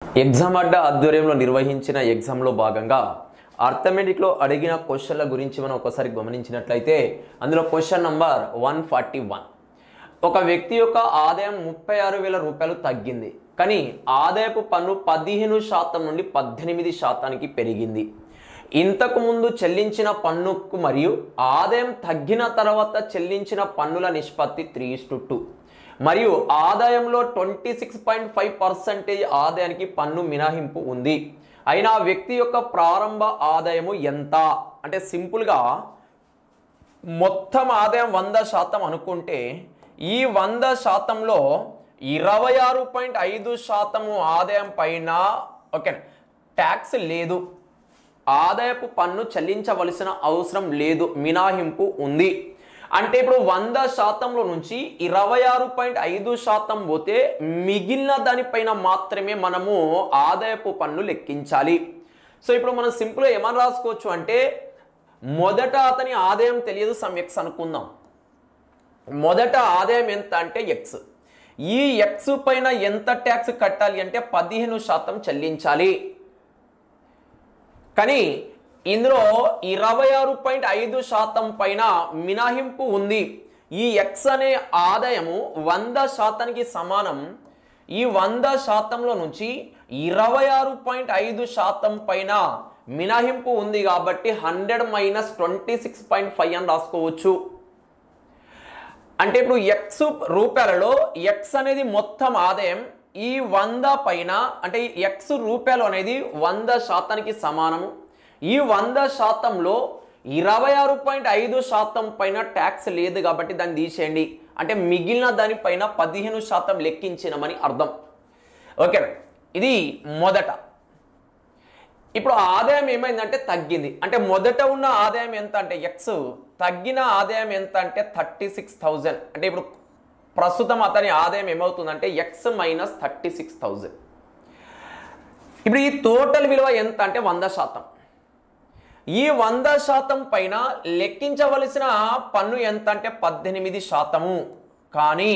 exam అడ్డ ఆధ్వర్యంలో నిర్వహించిన ఎగ్జామ్లో భాగంగా అర్థమెటిక్లో అడిగిన క్వశ్చన్ల గురించి మనం ఒకసారి గమనించినట్లయితే అందులో question number one forty one ఒక వ్యక్తి యొక్క ఆదాయం ముప్పై ఆరు వేల రూపాయలు తగ్గింది కానీ ఆదాయపు పన్ను పదిహేను శాతం నుండి పద్దెనిమిది శాతానికి పెరిగింది ఇంతకు ముందు చెల్లించిన పన్నుకు మరియు ఆదాయం తగ్గిన తర్వాత చెల్లించిన పన్నుల నిష్పత్తి త్రీ టు టూ మరియు ఆదాయంలో twenty six point five percentage ఆదాయానికి పన్ను మినహాయింపు ఉంది అయినా ఆ వ్యక్తి యొక్క ప్రారంభ ఆదాయము ఎంత అంటే సింపుల్గా మొత్తం ఆదాయం వంద శాతం అనుకుంటే ఈ వంద శాతంలో ఇరవై ఆరు పాయింట్ ఐదు శాతము ఆదాయం పైన ఓకే ట్యాక్స్ లేదు ఆదాయపు పన్ను చెల్లించవలసిన అవసరం లేదు మినహాయింపు ఉంది అంటే ఇప్పుడు వంద శాతంలో నుంచి ఇరవై ఆరు పాయింట్ ఐదు శాతం పోతే మిగిలిన దానిపైన మాత్రమే మనము ఆదాయపు పన్ను లెక్కించాలి సో ఇప్పుడు మనం సింపుల్గా ఏమని రాసుకోవచ్చు అంటే మొదట అతని ఆదాయం తెలియదు సమ్ ఎక్స్ అనుకుందాం మొదట ఆదాయం ఎంత అంటే ఎక్స్ ఈ ఎక్స్ పైన ఎంత ట్యాక్స్ కట్టాలి అంటే పదిహేను శాతం చెల్లించాలి కానీ ఇందులో ఇరవై ఆరు పాయింట్ ఐదు శాతం పైన మినహాయింపు ఉంది ఈ ఎక్స్ అనే ఆదాయము వంద శాతానికి సమానం ఈ వంద శాతంలో నుంచి ఇరవై ఆరు పాయింట్ ఐదు శాతం పైన మినహాయింపు ఉంది కాబట్టి hundred minus twenty six point five అని రాసుకోవచ్చు అంటే ఇప్పుడు ఎక్స్ రూపాయలలో ఎక్స్ అనేది మొత్తం ఆదాయం ఈ వంద పైన అంటే ఎక్స్ రూపాయలు అనేది వంద శాతానికి సమానము ఈ వంద శాతంలో ఇరవై ఆరు పాయింట్ ఐదు శాతం పైన ట్యాక్స్ లేదు కాబట్టి దాన్ని తీసేయండి అంటే మిగిలిన దానిపైన పదిహేను శాతం లెక్కించినమని అర్థం ఓకేనా ఇది మొదట ఇప్పుడు ఆదాయం ఏమైందంటే తగ్గింది అంటే మొదట ఉన్న ఆదాయం ఎంత అంటే ఎక్స్ తగ్గిన ఆదాయం ఎంత అంటే థర్టీ సిక్స్ థౌజండ్ అంటే ఇప్పుడు ప్రస్తుతం అతని ఆదాయం ఏమవుతుందంటే X minus thirty six thousand ఇప్పుడు ఈ టోటల్ విలువ ఎంత అంటే వంద శాతం ఈ వంద శాతం పైన లెక్కించవలసిన పన్ను ఎంత అంటే పద్దెనిమిది శాతము కానీ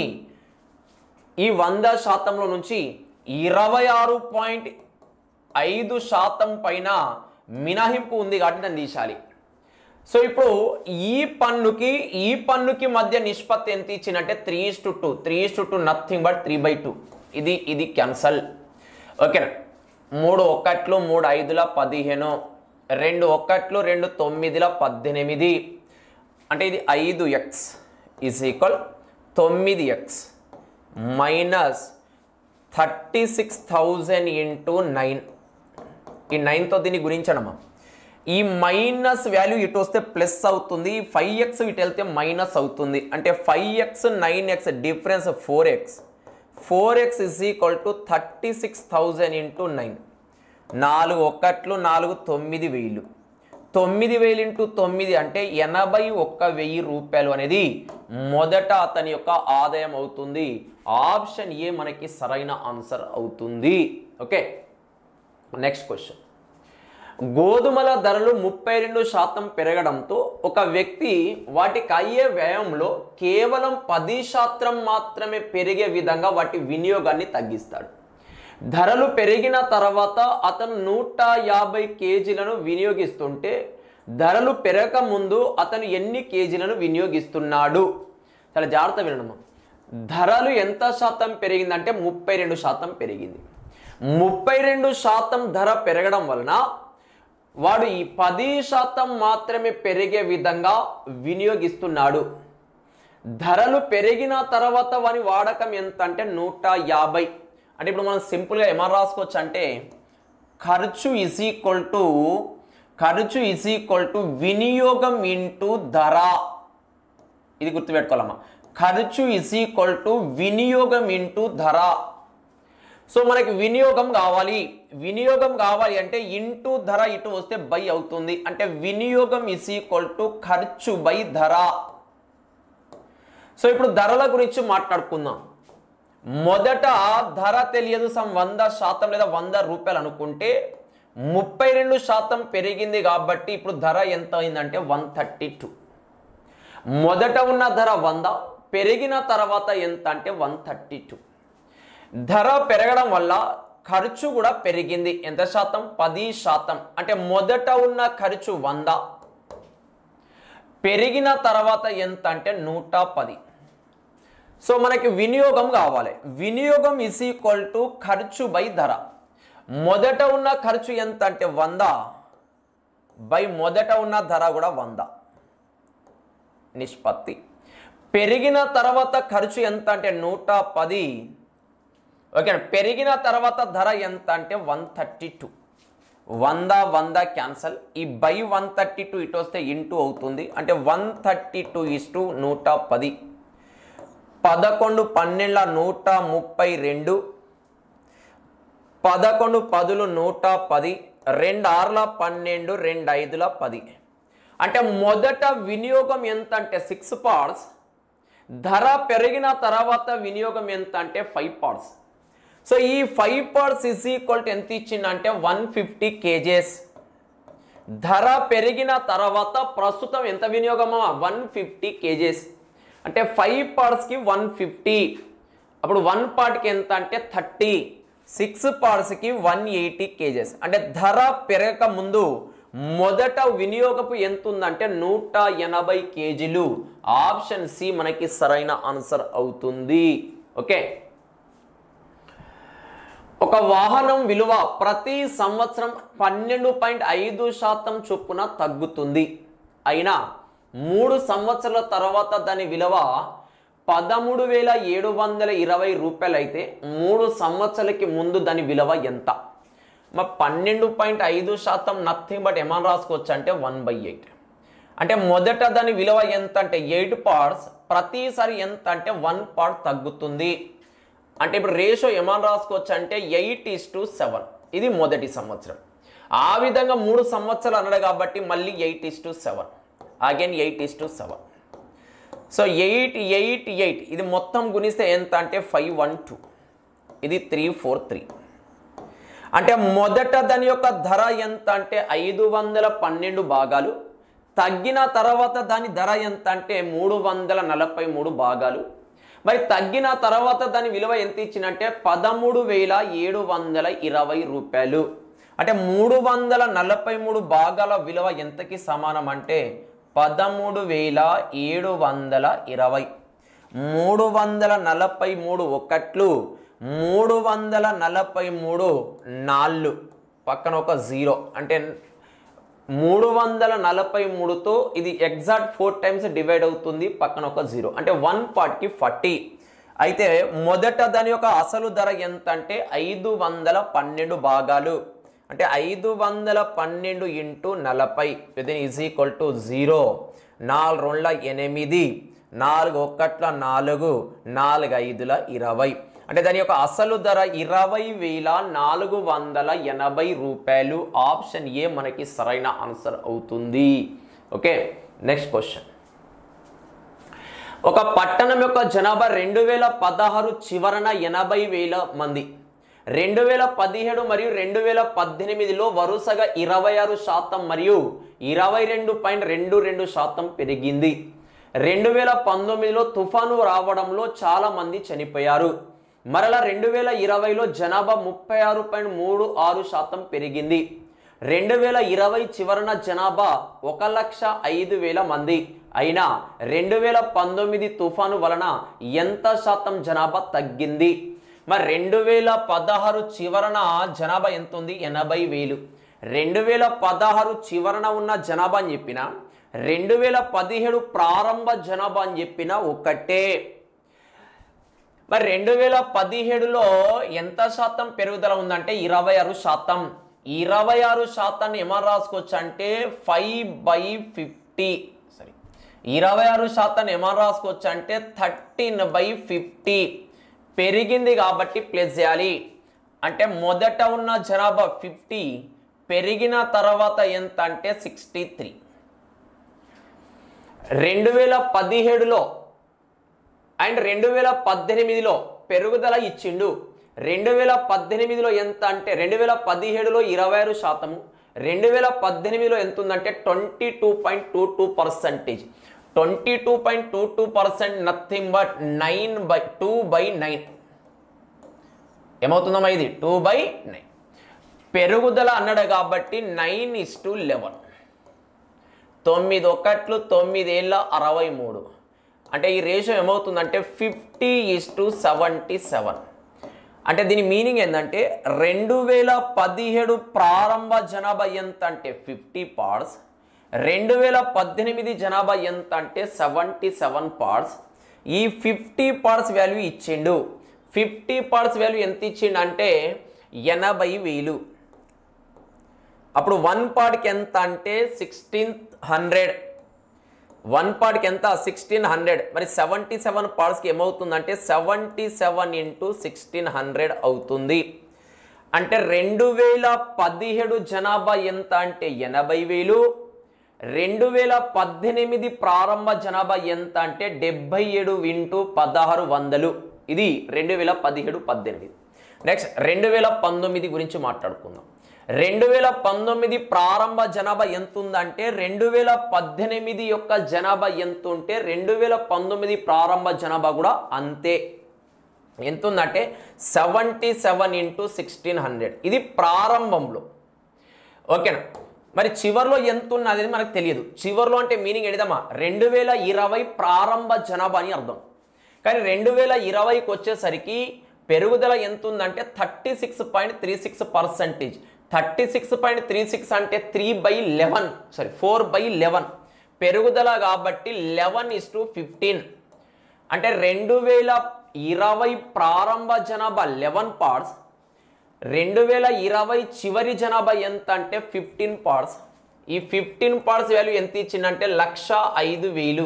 ఈ వంద శాతంలో నుంచి ఇరవై ఆరు పాయింట్ ఐదు శాతం పైన మినహాయింపు ఉంది కాబట్టి దాన్ని తీసాలి సో ఇప్పుడు ఈ పన్నుకి ఈ పన్నుకి మధ్య నిష్పత్తి ఎంత ఇచ్చినట్టే three is to two three is to two nothing but three by two ఇది ఇది క్యాన్సల్ ఓకేనా మూడు ఒకట్లు మూడు ఐదుల పదిహేను రెండు ఒకట్లు రెండు తొమ్మిదిల పద్దెనిమిది అంటే ఇది ఐదు ఎక్స్ ఈజ్ ఈక్వల్ తొమ్మిది X minus thirty six thousand into nine ఈ నైన్తో దీన్ని గురించడమా ఈ మైనస్ వాల్యూ ఇటు వస్తే ప్లస్ అవుతుంది ఫైవ్ ఎక్స్ ఇటు వెళ్తే మైనస్ అవుతుంది అంటే five x nine x difference four x four x is equal to thirty six thousand into nine నాలుగు ఒకట్లు నాలుగు తొమ్మిది వేలు తొమ్మిది వేలు ఇంటూ తొమ్మిది అంటే ఎనభై ఒక్క వెయ్యి రూపాయలు అనేది మొదట అతని యొక్క ఆదాయం అవుతుంది ఆప్షన్ ఏ మనకి సరైన ఆన్సర్ అవుతుంది ఓకే నెక్స్ట్ క్వశ్చన్ గోధుమల ధరలు ముప్పై రెండు శాతం పెరగడంతో ఒక వ్యక్తి వాటికి అయ్యే వ్యయంలో కేవలం పది శాతం మాత్రమే పెరిగే విధంగా వాటి వినియోగాన్ని తగ్గిస్తాడు ధరలు పెరిగిన తర్వాత అతను నూట యాభై కేజీలను వినియోగిస్తుంటే ధరలు పెరగక ముందు అతను ఎన్ని కేజీలను వినియోగిస్తున్నాడు చాలా జాగ్రత్త వినడమ్మా ధరలు ఎంత శాతం పెరిగిందంటే ముప్పై రెండు శాతం పెరిగింది ముప్పై రెండు శాతం ధర పెరగడం వలన వాడు ఈ పది శాతం మాత్రమే పెరిగే విధంగా వినియోగిస్తున్నాడు ధరలు పెరిగిన తర్వాత వాని వాడకం ఎంత అంటే నూట యాభై అంటే ఇప్పుడు మనం సింపుల్గా ఏమని రాసుకోవచ్చు అంటే ఖర్చు ఇస్ ఈక్వల్ టు ఖర్చు ఇస్ ఈక్వల్ టు వినియోగం ఇంటూ ధర ఇది గుర్తుపెట్టుకోవాలమ్మా ఖర్చు ఇస్ ఈక్వల్ టు వినియోగం ఇంటూ ధర సో మనకి వినియోగం కావాలి వినియోగం కావాలి అంటే ఇంటూ ధర ఇటు వస్తే బై అవుతుంది అంటే వినియోగం ఇస్ ఈక్వల్ టు ఖర్చు బై ధర సో ఇప్పుడు ధరల గురించి మాట్లాడుకుందాం మొదట ధర తెలియదు సమ్ వంద శాతం లేదా వంద రూపాయలు అనుకుంటే ముప్పై రెండు శాతం పెరిగింది కాబట్టి ఇప్పుడు ధర ఎంత అయిందంటే వన్ థర్టీ టూ మొదట ఉన్న ధర వంద పెరిగిన తర్వాత ఎంత అంటే వన్ థర్టీ టూ ధర పెరగడం వల్ల ఖర్చు కూడా పెరిగింది ఎంత శాతం పది శాతం అంటే మొదట ఉన్న ఖర్చు వంద పెరిగిన తర్వాత ఎంత అంటే నూట పది సో మనకి వినియోగం కావాలి వినియోగం ఇస్ ఈక్వల్ టు ఖర్చు బై ధర మొదట ఉన్న ఖర్చు ఎంత అంటే వంద బై మొదట ఉన్న ధర కూడా వంద నిష్పత్తి పెరిగిన తర్వాత ఖర్చు ఎంత అంటే నూట పది ఓకే పెరిగిన తర్వాత ధర ఎంత అంటే వన్ థర్టీ టూ వంద వంద క్యాన్సల్ ఈ బై వన్ థర్టీ టూ ఇటు వస్తే ఇంటూ అవుతుంది అంటే one thirty two is to నూట పది పదకొండు పన్నెండుల నూట ముప్పై రెండు పదకొండు పదులు నూట పది రెండు ఆరుల పన్నెండు రెండు ఐదుల పది అంటే మొదట వినియోగం ఎంత అంటే సిక్స్ పార్ట్స్ ధర పెరిగిన తర్వాత వినియోగం ఎంత అంటే ఫైవ్ పార్ట్స్ సో ఈ five parts is equal to ఎంత ఇచ్చిందంటే వన్ ఫిఫ్టీ కేజెస్ ధర పెరిగిన తర్వాత ప్రస్తుతం ఎంత వినియోగమా వన్ ఫిఫ్టీ కేజెస్ అంటే ఫైవ్ పార్ట్స్కి వన్ ఫిఫ్టీ అప్పుడు వన్ పార్ట్కి ఎంత అంటే థర్టీ సిక్స్ పార్ట్స్కి వన్ ఎయిటీ కేజెస్ అంటే ధర పెరగక ముందు మొదట వినియోగపు ఎంత ఉందంటే నూట ఎనభై కేజీలు ఆప్షన్ సి మనకి సరైన ఆన్సర్ అవుతుంది ఓకే ఒక వాహనం విలువ ప్రతి సంవత్సరం పన్నెండు పాయింట్ ఐదు శాతం చొప్పున తగ్గుతుంది అయినా మూడు సంవత్సరాల తర్వాత దాని విలువ పదమూడు వేల ఏడు వందల ఇరవై రూపాయలు అయితే మూడు సంవత్సరాలకి ముందు దాని విలువ ఎంత మా పన్నెండు పాయింట్ ఐదు శాతం నథింగ్ బట్ ఏమని రాసుకోవచ్చు అంటే వన్ బై ఎయిట్ అంటే మొదట దాని విలువ ఎంత అంటే ఎయిట్ పార్ట్స్ ప్రతిసారి ఎంత అంటే వన్ పార్ట్ తగ్గుతుంది అంటే ఇప్పుడు రేషియో ఏమని రాసుకోవచ్చు అంటే ఎయిట్ ఈస్ టు సెవెన్ ఇది మొదటి సంవత్సరం ఆ విధంగా మూడు సంవత్సరాలు అన్నాడు కాబట్టి మళ్ళీ eight is to seven again eight is to seven so eight eight eight ఇది మొత్తం గుణిస్తే ఎంత అంటే ఫైవ్ వన్ టూ ఇది త్రీ ఫోర్ త్రీ అంటే మొదట దాని యొక్క ధర ఎంత అంటే ఐదు వందల పన్నెండు భాగాలు తగ్గిన తర్వాత దాని ధర ఎంత అంటే మూడు వందల నలభై మూడు భాగాలు మరి తగ్గిన తర్వాత దాని విలువ ఎంత ఇచ్చినంటే పదమూడు వేల ఏడు వందల ఇరవై రూపాయలు అంటే మూడు వందల నలభై మూడు భాగాల విలువ ఎంతకి సమానం అంటే పదమూడు వేల ఏడు వందల ఇరవై మూడు వందల నలభై మూడు ఒకట్లు మూడు వందల నలభై మూడు నాళ్ళు పక్కన ఒక జీరో అంటే మూడు వందల నలభై మూడుతో ఇది ఎగ్జాక్ట్ ఫోర్ టైమ్స్ డివైడ్ అవుతుంది పక్కన ఒక జీరో అంటే వన్ పార్ట్కి ఫార్టీ అయితే మొదట దాని యొక్క అసలు ధర ఎంత అంటే ఐదు వందల పన్నెండు భాగాలు అంటే ఐదు వందల పన్నెండు ఇంటూ నలభై ఇది ఈజ్ ఈక్వల్ టు జీరో నాలుగు రెండ్ల ఎనిమిది నాలుగు ఒక్కట్ల నాలుగు నాలుగు ఐదుల ఇరవై అంటే దాని యొక్క అసలు ధర ఇరవై వేల నాలుగు వందల ఎనభై రూపాయలు ఆప్షన్ ఏ మనకి సరైన ఆన్సర్ అవుతుంది ఓకే నెక్స్ట్ క్వశ్చన్ ఒక పట్టణం యొక్క జనాభా రెండు వేల పదహారు చివరన ఎనభై వేల మంది రెండు వేల పదిహేడు మరియు రెండు వేల పద్దెనిమిదిలో వరుసగా ఇరవై ఆరు శాతం మరియు ఇరవై రెండు పాయింట్ రెండు రెండు శాతం పెరిగింది రెండు వేల పంతొమ్మిదిలో తుఫాను రావడంలో చాలా మంది చనిపోయారు మరలా రెండు వేల ఇరవైలో జనాభా ముప్పై ఆరు పాయింట్ మూడు ఆరు శాతం పెరిగింది రెండు వేల ఇరవై చివరన జనాభా ఒక లక్ష ఐదు వేల మంది అయినా రెండు వేల పంతొమ్మిది తుఫాను వలన ఎంత శాతం జనాభా తగ్గింది మరి రెండు వేల పదహారు చివరన జనాభా ఎంత ఉంది ఎనభై వేలు రెండు వేల పదహారు చివరన ఉన్న జనాభా అని చెప్పిన రెండు వేల పదిహేడు ప్రారంభ జనాభా అని చెప్పిన ఒకటే మరి రెండు వేల పదిహేడులో ఎంత శాతం పెరుగుదల ఉందంటే ఇరవై ఆరు శాతం ఇరవై ఆరు శాతాన్ని ఏమని రాసుకోవచ్చు అంటే ఫైవ్ బై ఫిఫ్టీ సరే ఇరవై ఆరు శాతాన్ని ఏమని రాసుకోవచ్చు అంటే థర్టీన్ బై ఫిఫ్టీ పెరిగింది కాబట్టి ప్లస్ చేయాలి అంటే మొదట ఉన్న జనాభా ఫిఫ్టీ పెరిగిన తర్వాత ఎంత అంటే సిక్స్టీ త్రీ రెండు వేల పదిహేడులో అండ్ రెండు వేల పద్దెనిమిదిలో పెరుగుదల ఇచ్చిండు రెండు వేల పద్దెనిమిదిలో ఎంత అంటే రెండు వేల పదిహేడులో ఇరవై ఆరు శాతము రెండు వేల పద్దెనిమిదిలో ఎంత ఉందంటే twenty two point two two percentage twenty two point two two percent nothing but nine by two by nine ఏమవుతుందమ్మా ఇది టూ బై నైన్ పెరుగుదల అన్నాడు కాబట్టి నైన్ ఇస్ టు లెవెన్ తొమ్మిది ఒకట్లు తొమ్మిదేళ్ళ అరవై మూడు అంటే ఈ రేషియో ఏమవుతుందంటే fifty is to seventy seven అంటే దీని మీనింగ్ ఏంటంటే రెండు వేల పదిహేడు ప్రారంభ జనాభా ఎంత అంటే ఫిఫ్టీ పార్ట్స్ రెండు వేల పద్దెనిమిది జనాభా ఎంత అంటే సెవెంటీ సెవెన్ పార్ట్స్ ఈ ఫిఫ్టీ పార్ట్స్ వాల్యూ ఇచ్చిండు ఫిఫ్టీ పార్ట్స్ వాల్యూ ఎంత ఇచ్చిండు అంటే ఎనభై వేలు అప్పుడు వన్ పార్ట్కి ఎంత అంటే సిక్స్టీన్ హండ్రెడ్ వన్ పార్ట్కి ఎంత సిక్స్టీన్ హండ్రెడ్ మరి సెవెంటీ సెవెన్ పార్ట్స్కి ఏమవుతుందంటే seventy seven into sixteen hundred అవుతుంది అంటే రెండు వేల పదిహేడు జనాభా ఎంత అంటే ఎనభై వేలు రెండు వేల పద్దెనిమిది ప్రారంభ జనాభా ఎంత అంటే డెబ్బై ఏడు ఇంటూ పదహారు వందలు ఇది రెండు వేల పదిహేడు పద్దెనిమిది నెక్స్ట్ రెండు వేల పంతొమ్మిది గురించి మాట్లాడుకుందాం రెండు వేల పంతొమ్మిది ప్రారంభ జనాభా ఎంత ఉందంటే రెండు వేల పద్దెనిమిది యొక్క జనాభా ఎంత ఉంటే రెండు వేల పంతొమ్మిది ప్రారంభ జనాభా కూడా అంతే ఎంత ఉందంటే seventy seven into sixteen hundred ఇది ప్రారంభంలో ఓకేనా మరి చివర్లో ఎంత ఉన్నది అనేది మనకు తెలియదు చివర్లో అంటే మీనింగ్ ఏంటిదమ్మా రెండు వేల ఇరవై ప్రారంభ జనాభా అని అర్థం కానీ రెండు వేల ఇరవైకి వచ్చేసరికి పెరుగుదల ఎంత ఉందంటే thirty six point three six percentage thirty six point three six అంటే three by eleven sorry four by eleven పెరుగుదల కాబట్టి లెవెన్ ఇస్ టు ఫిఫ్టీన్ అంటే రెండు వేల ఇరవై ప్రారంభ జనాభా లెవెన్ పార్ట్స్ రెండు వేల ఇరవై చివరి జనాభా ఎంత అంటే ఫిఫ్టీన్ పార్ట్స్ ఈ ఫిఫ్టీన్ పార్ట్స్ వాల్యూ ఎంత ఇచ్చిందంటే లక్ష ఐదు వేలు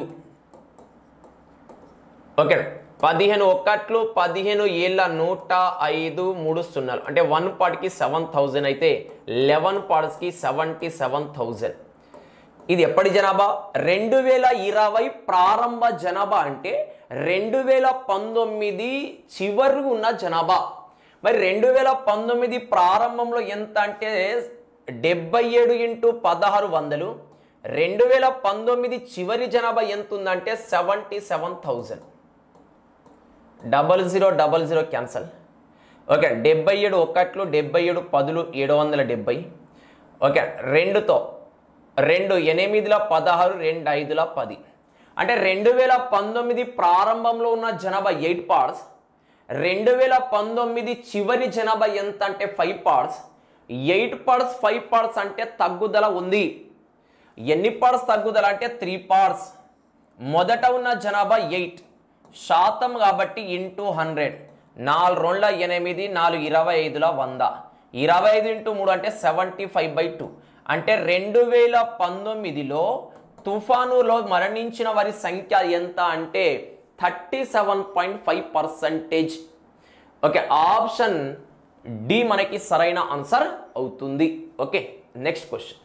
ఓకే పదిహేను ఒక్కట్లు పదిహేను ఏళ్ళ నూట ఐదు మూడు సున్నాలు అంటే వన్ పార్ట్కి సెవెన్ థౌజండ్ అయితే లెవెన్ పార్ట్స్కి సెవెంటీ సెవెన్ థౌజండ్ ఇది ఎప్పటి జనాభా రెండు వేల ఇరవై ప్రారంభ జనాభా అంటే రెండు వేల పంతొమ్మిది చివరి ఉన్న జనాభా మరి రెండు వేల పంతొమ్మిది ప్రారంభంలో ఎంత అంటే డెబ్బై ఏడు ఇంటూ పదహారు వందలు రెండు వేల పంతొమ్మిది చివరి జనాభా ఎంత ఉందంటే seventy seven thousand double zero double zero cancel okay డెబ్బై ఏడు ఒకట్లు డెబ్బై ఏడు పదులు ఏడు వందల డెబ్బై ఓకే రెండుతో రెండు ఎనిమిదిల పదహారు రెండు ఐదుల పది అంటే రెండు వేల పంతొమ్మిది ప్రారంభంలో ఉన్న జనాభా ఎయిట్ పార్ట్స్ రెండు వేల పంతొమ్మిది చివరి జనాభా ఎంత అంటే five parts eight parts five parts అంటే తగ్గుదల ఉంది ఎన్ని పార్ట్స్ తగ్గుదల అంటే త్రీ పార్ట్స్ మొదట ఉన్న జనాభా ఎయిట్ శాతం కాబట్టి ఇంటూ హండ్రెడ్ నాలుగు రెండ్ల ఎనిమిది నాలుగు ఇరవై ఐదుల వంద ఇరవై ఐదు ఇంటూ మూడు అంటే సెవెంటీ ఫైవ్ బై టూ అంటే రెండు వేల పంతొమ్మిదిలో తుఫానులో మరణించిన వారి సంఖ్య ఎంత అంటే thirty seven point five percentage okay option D మనకి సరైన ఆన్సర్ అవుతుంది ఓకే నెక్స్ట్ క్వశ్చన్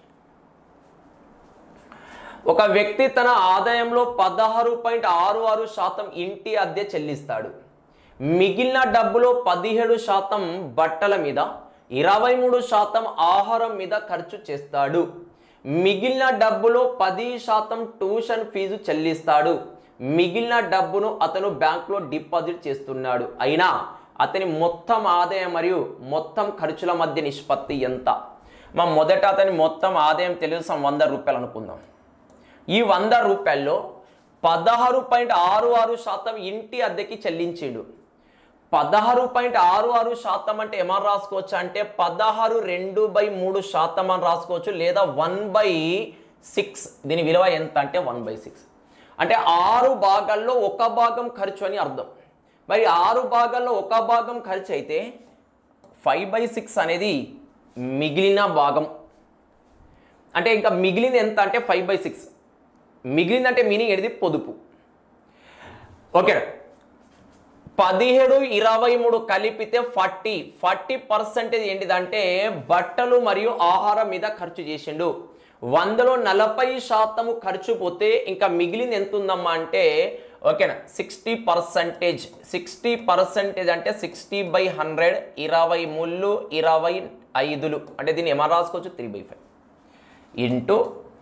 ఒక వ్యక్తి తన ఆదాయంలో పదహారు పాయింట్ ఆరు ఆరు శాతం ఇంటి అద్దె చెల్లిస్తాడు మిగిలిన డబ్బులో పదిహేడు శాతం బట్టల మీద ఇరవై మూడు శాతం ఆహారం మీద ఖర్చు చేస్తాడు మిగిలిన డబ్బులో పది శాతం ట్యూషన్ ఫీజు చెల్లిస్తాడు మిగిలిన డబ్బును అతను బ్యాంకులో డిపాజిట్ చేస్తున్నాడు అయినా అతని మొత్తం ఆదాయం మరియు మొత్తం ఖర్చుల మధ్య నిష్పత్తి ఎంత మా మొదట అతని మొత్తం ఆదాయం తెలుసు వంద రూపాయలు అనుకుందాం ఈ వంద రూపాయల్లో పదహారు పాయింట్ ఆరు ఆరు శాతం ఇంటి అద్దెకి చెల్లించిండు పదహారు పాయింట్ ఆరు ఆరు శాతం అంటే ఏమని రాసుకోవచ్చు అంటే పదహారు రెండు బై మూడు శాతం అని రాసుకోవచ్చు లేదా వన్ బై సిక్స్ దీని విలువ ఎంత అంటే వన్ బై సిక్స్ అంటే ఆరు భాగాల్లో ఒక భాగం ఖర్చు అని అర్థం మరి ఆరు భాగాల్లో ఒక భాగం ఖర్చు అయితే ఫైవ్ బై సిక్స్ అనేది మిగిలిన భాగం అంటే ఇంకా మిగిలింది ఎంత అంటే ఫైవ్ బై సిక్స్ మిగిలిందంటే మీనింగ్ ఏంటిది పొదుపు ఓకే పదిహేడు ఇరవై మూడు కలిపితే ఫార్టీ ఫార్టీ పర్సెంటేజ్ ఏంటిదంటే బట్టలు మరియు ఆహారం మీద ఖర్చు చేసిండు వందలో నలభై శాతము ఖర్చు పోతే ఇంకా మిగిలింది ఎంత ఉందమ్మా అంటే ఓకేనా సిక్స్టీ పర్సెంటేజ్ సిక్స్టీ పర్సెంటేజ్ అంటే సిక్స్టీ బై హండ్రెడ్ ఇరవై ముళ్ళు ఇరవై ఐదులు అంటే దీన్ని ఏమన్నా రాసుకోవచ్చు త్రీ బై ఫైవ్ ఇంటూ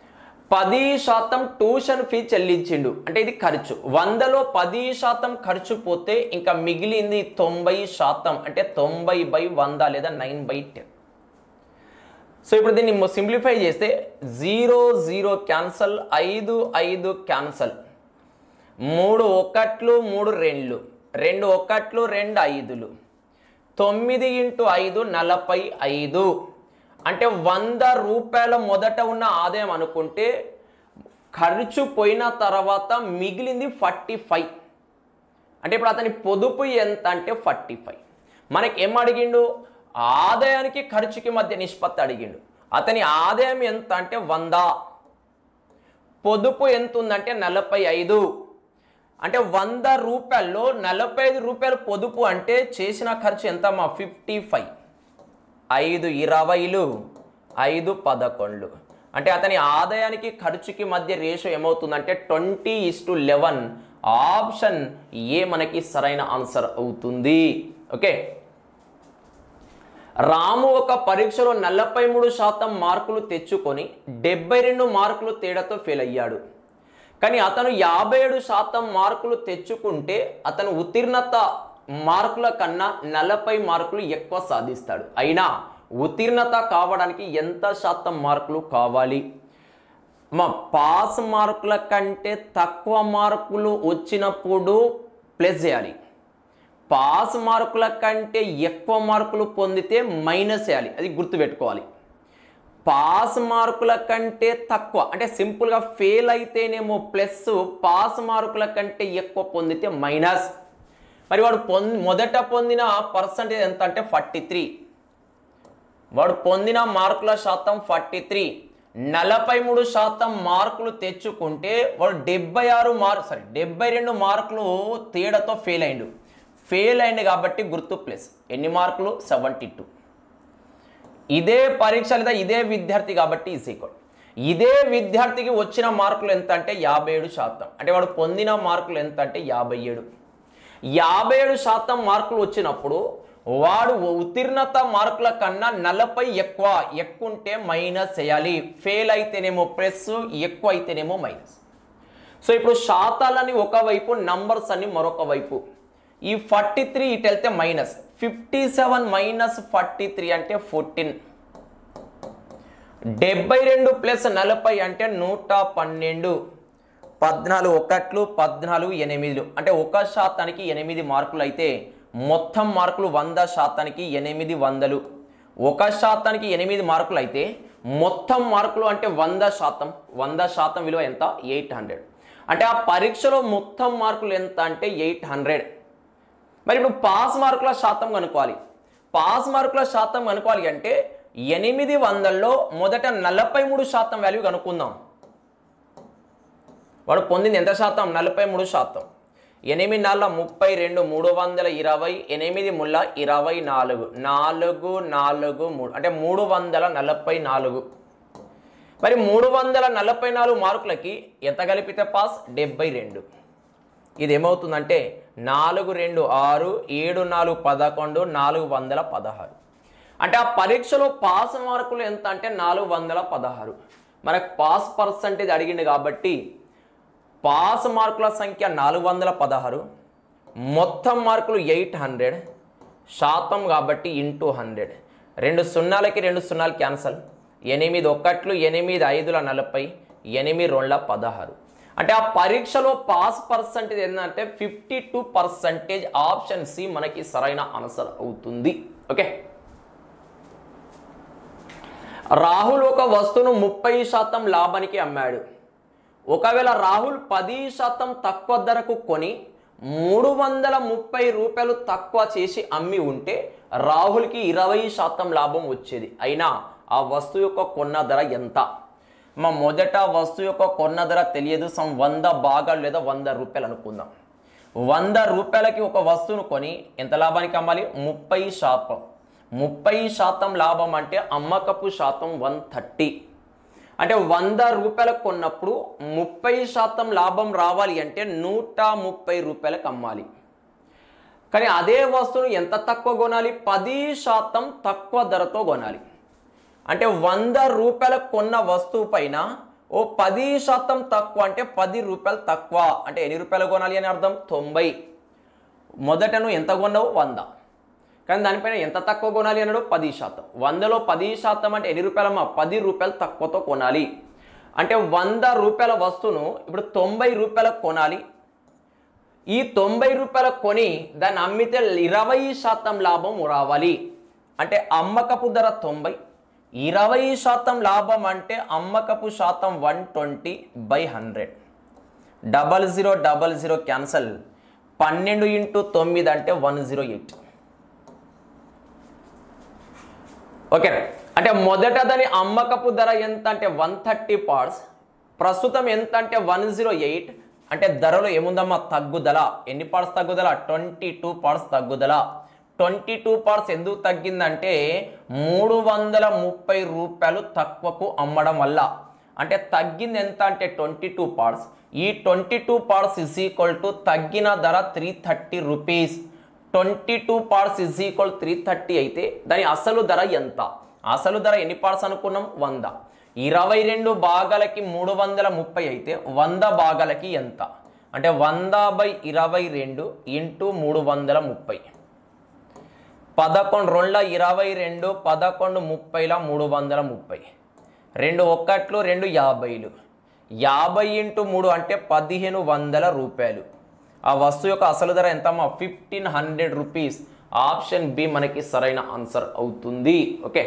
పది శాతం ట్యూషన్ ఫీ చెల్లించిండు అంటే ఇది ఖర్చు వందలో పది శాతం ఖర్చు పోతే ఇంకా మిగిలింది తొంభై శాతం అంటే తొంభై బై వంద లేదా నైన్ బై టెన్ సో ఇప్పుడు దీన్ని సింప్లిఫై చేస్తే జీరో జీరో క్యాన్సల్ ఐదు ఐదు క్యాన్సల్ మూడు ఒకట్లు మూడు రెండ్లు రెండు ఒకట్లు రెండు ఐదులు తొమ్మిది ఇంటూ ఐదు నలభై ఐదు అంటే వంద రూపాయల మొదట ఉన్న ఆదాయం అనుకుంటే ఖర్చు పోయిన తర్వాత మిగిలింది ఫార్టీ ఫైవ్ అంటే ఇప్పుడు అతని పొదుపు ఎంత అంటే ఫార్టీ ఫైవ్ మనకి ఏం అడిగిండు ఆదాయానికి ఖర్చుకి మధ్య నిష్పత్తి అడిగిండు అతని ఆదాయం ఎంత అంటే వంద పొదుపు ఎంత ఉందంటే నలభై ఐదు అంటే వంద రూపాయల్లో నలభై ఐదు రూపాయలు పొదుపు అంటే చేసిన ఖర్చు ఎంత మా ఫిఫ్టీ ఫైవ్ ఐదు ఇరవైలు ఐదు పదకొండు అంటే అతని ఆదాయానికి ఖర్చుకి మధ్య రేషియో ఏమవుతుందంటే twenty is to eleven option A మనకి సరైన ఆన్సర్ అవుతుంది ఓకే రాము ఒక పరీక్షలో నలభై మూడు శాతం మార్కులు తెచ్చుకొని డెబ్బై రెండు మార్కులు తేడాతో ఫెయిల్ అయ్యాడు కానీ అతను యాభై ఏడు శాతం మార్కులు తెచ్చుకుంటే అతను ఉత్తీర్ణత మార్కుల కన్నా నలభై మార్కులు ఎక్కువ సాధిస్తాడు అయినా ఉత్తీర్ణత కావడానికి ఎంత శాతం మార్కులు కావాలి మా పాస్ మార్కుల కంటే తక్కువ మార్కులు వచ్చినప్పుడు ప్లస్ చేయాలి పాస్ మార్కుల కంటే ఎక్కువ మార్కులు పొందితే మైనస్ చేయాలి అది గుర్తుపెట్టుకోవాలి పాస్ మార్కుల కంటే తక్కువ అంటే సింపుల్గా ఫెయిల్ అయితేనేమో ప్లస్ పాస్ మార్కుల కంటే ఎక్కువ పొందితే మైనస్ మరి వాడు పొంది మొదట పొందిన పర్సంటేజ్ ఎంత అంటే ఫార్టీ త్రీ వాడు పొందిన మార్కుల శాతం ఫార్టీ త్రీ నలభై మూడు శాతం మార్కులు తెచ్చుకుంటే వాడు డెబ్బై ఆరు మార్క్ సారీ డెబ్బై రెండు మార్కులు తేడాతో ఫెయిల్ అయిండు ఫెయిల్ అయింది కాబట్టి గుర్తు ప్లస్ ఎన్ని మార్కులు సెవెంటీ టూ ఇదే పరీక్ష లేదా ఇదే విద్యార్థి కాబట్టి ఈజ్ ఈక్వల్ ఇదే విద్యార్థికి వచ్చిన మార్కులు ఎంత అంటే యాభై ఏడు శాతం అంటే వాడు పొందిన మార్కులు ఎంత అంటే యాభై ఏడు యాభై ఏడు శాతం మార్కులు వచ్చినప్పుడు వాడు ఉత్తీర్ణత మార్కుల కన్నా నలభై ఎక్కువ ఎక్కువ ఉంటే మైనస్ చేయాలి ఫెయిల్ అయితేనేమో ప్లస్ ఎక్కువ అయితేనేమో మైనస్ సో ఇప్పుడు శాతాలని ఒకవైపు నంబర్స్ అన్ని మరొక వైపు ఈ ఫార్టీ త్రీ ఇటు వెళ్తే minus fifty seven minus forty three అంటే ఫోర్టీన్ డెబ్బై రెండు ప్లస్ నలభై అంటే నూట పన్నెండు పద్నాలుగు ఒకట్లు పద్నాలుగు ఎనిమిదిలు అంటే ఒక శాతానికి ఎనిమిది మార్కులు అయితే మొత్తం మార్కులు వంద శాతానికి ఎనిమిది వందలు ఒక శాతానికి ఎనిమిది మార్కులు అయితే మొత్తం మార్కులు అంటే వంద శాతం వంద శాతం విలువ ఎంత ఎయిట్ హండ్రెడ్ అంటే ఆ పరీక్షలో మొత్తం మార్కులు ఎంత అంటే ఎయిట్ హండ్రెడ్ మరి ఇప్పుడు పాస్ మార్కుల శాతం కనుక్కోవాలి పాస్ మార్కుల శాతం కనుక్కోవాలి అంటే ఎనిమిది వందల్లో మొదట నలభై మూడు శాతం వాల్యూ కనుక్కుందాం వాడు పొందింది ఎంత శాతం నలభై మూడు శాతం ఎనిమిది నాలుగు ముప్పై రెండు మూడు వందల ఇరవై ఎనిమిది ముళ్ళ ఇరవై నాలుగు నాలుగు నాలుగు మూడు అంటే మూడు వందల నలభై నాలుగు మరి మూడు వందల నలభై నాలుగు మార్కులకి ఎంత కలిపితే పాస్ డెబ్బై రెండు ఇది ఏమవుతుందంటే నాలుగు రెండు ఆరు ఏడు నాలుగు పదకొండు నాలుగు వందల పదహారు అంటే ఆ పరీక్షలో పాస్ మార్కులు ఎంత అంటే నాలుగు వందల పదహారు మనకు పాస్ పర్సంటేజ్ అడిగింది కాబట్టి పాస్ మార్కుల సంఖ్య నాలుగు వందల పదహారు మొత్తం మార్కులు ఎయిట్ హండ్రెడ్ శాతం కాబట్టి ఇంటూ హండ్రెడ్ రెండు సున్నాలకి రెండు సున్నాలు క్యాన్సల్ ఎనిమిది ఒకట్లు ఎనిమిది ఐదుల నలభై ఎనిమిది రెండుల పదహారు అంటే ఆ పరీక్షలో పాస్ పర్సంటేజ్ ఏంటంటే fifty two percentage option C మనకి సరైన ఆన్సర్ అవుతుంది ఓకే రాహుల్ ఒక వస్తువును ముప్పై శాతం లాభానికి అమ్మాడు ఒకవేళ రాహుల్ పది శాతం తక్కువ ధరకు కొని మూడు వందల ముప్పై రూపాయలు తక్కువ చేసి అమ్మి ఉంటే రాహుల్కి ఇరవై శాతం లాభం వచ్చేది అయినా ఆ వస్తువు యొక్క కొన్న ధర ఎంత మా మొదట వస్తువు యొక్క కొన్న ధర తెలియదు సమ్ వంద భాగాలు లేదా వంద రూపాయలు అనుకుందాం వంద రూపాయలకి ఒక వస్తువును కొని ఎంత లాభానికి అమ్మాలి ముప్పై శాతం ముప్పై శాతం లాభం అంటే అమ్మకపు శాతం వన్ థర్టీ అంటే వంద రూపాయలకు కొన్నప్పుడు ముప్పై శాతం లాభం రావాలి అంటే నూట ముప్పై రూపాయలకు అమ్మాలి కానీ అదే వస్తువును ఎంత తక్కువ కొనాలి పది శాతం తక్కువ ధరతో కొనాలి అంటే వంద రూపాయలకు కొన్న వస్తువు పైన ఓ పది శాతం తక్కువ అంటే పది రూపాయలు తక్కువ అంటే ఎన్ని రూపాయలు కొనాలి అని అర్థం తొంభై మొదట నువ్వు ఎంత కొన్నావు వంద కానీ దానిపైన ఎంత తక్కువ కొనాలి అన్నాడు పది శాతం వందలో పది శాతం అంటే ఎన్ని రూపాయలమ్మా పది రూపాయలు తక్కువతో కొనాలి అంటే వంద రూపాయల వస్తువును ఇప్పుడు తొంభై రూపాయలకు కొనాలి ఈ తొంభై రూపాయలకు కొని దాన్ని అమ్మితే ఇరవై శాతం లాభం రావాలి అంటే అమ్మకపు ధర తొంభై ఇరవై శాతం లాభం అంటే అమ్మకపు శాతం one twenty by hundred double zero double zero cancel పన్నెండు ఇంటూ తొమ్మిది అంటే వన్ జీరో ఎయిట్ ఓకే అంటే మొదట దాని అమ్మకపు ధర ఎంత అంటే వన్ థర్టీ పార్ట్స్ ప్రస్తుతం ఎంత అంటే వన్ జీరో ఎయిట్ అంటే ధరలో ఏముందమ్మా తగ్గుదల ఎన్ని పార్ట్స్ తగ్గుదల ట్వంటీ టూ పార్ట్స్ తగ్గుదల ట్వంటీ టూ పార్ట్స్ ఎందుకు తగ్గిందంటే మూడు వందల ముప్పై రూపాయలు తక్కువకు అమ్మడం వల్ల అంటే తగ్గింది ఎంత అంటే ట్వంటీ టూ పార్ట్స్ ఈ twenty two parts is equal to తగ్గిన ధర three thirty rupees twenty two parts is equal three thirty అయితే దాని అసలు ధర ఎంత అసలు ధర ఎన్ని పార్ట్స్ అనుకున్నాం వంద ఇరవై రెండు భాగాలకి మూడు వందల ముప్పై అయితే వంద భాగాలకి ఎంత అంటే వంద బై ఇరవై రెండు ఇంటూ మూడు వందల ముప్పై పదకొండు రెండుల ఇరవై రెండు పదకొండు ముప్పైల మూడు వందల ముప్పై రెండు ఒక్కట్లు రెండు యాభైలు యాభై ఇంటూ మూడు అంటే పదిహేను వందల రూపాయలు ఆ వస్తువు యొక్క అసలు ధర ఎంతమ్మా fifteen hundred rupees option B మనకి సరైన ఆన్సర్ అవుతుంది ఓకే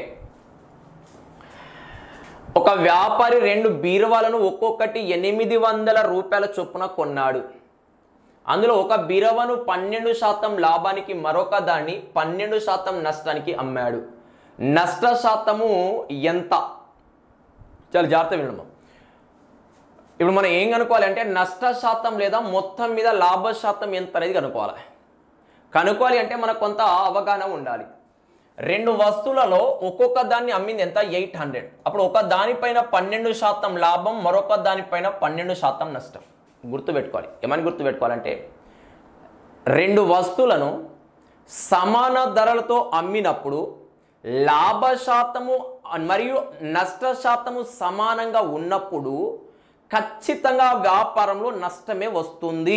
ఒక వ్యాపారి రెండు బీరువాలను ఒక్కొక్కటి ఎనిమిది వందల రూపాయల చొప్పున కొన్నాడు అందులో ఒక బీరవను పన్నెండు శాతం లాభానికి మరొక దాన్ని పన్నెండు శాతం నష్టానికి అమ్మాడు నష్ట శాతము ఎంత చాలా జాగ్రత్త వినడము ఇప్పుడు మనం ఏం కనుక్కోవాలి అంటే నష్ట శాతం లేదా మొత్తం మీద లాభ శాతం ఎంత అనేది కనుక్కోవాలి కనుక్కోవాలి అంటే మనకు కొంత అవగాహన ఉండాలి రెండు వస్తువులలో ఒక్కొక్క దాన్ని అమ్మింది ఎంత ఎయిట్ హండ్రెడ్ అప్పుడు ఒక దానిపైన పన్నెండు శాతం లాభం మరొక దానిపైన పన్నెండు శాతం నష్టం గుర్తుపెట్టుకోవాలి ఏమని గుర్తుపెట్టుకోవాలంటే రెండు వస్తువులను సమాన ధరలతో అమ్మినప్పుడు లాభ శాతము మరియు నష్ట శాతము సమానంగా ఉన్నప్పుడు ఖచ్చితంగా వ్యాపారంలో నష్టమే వస్తుంది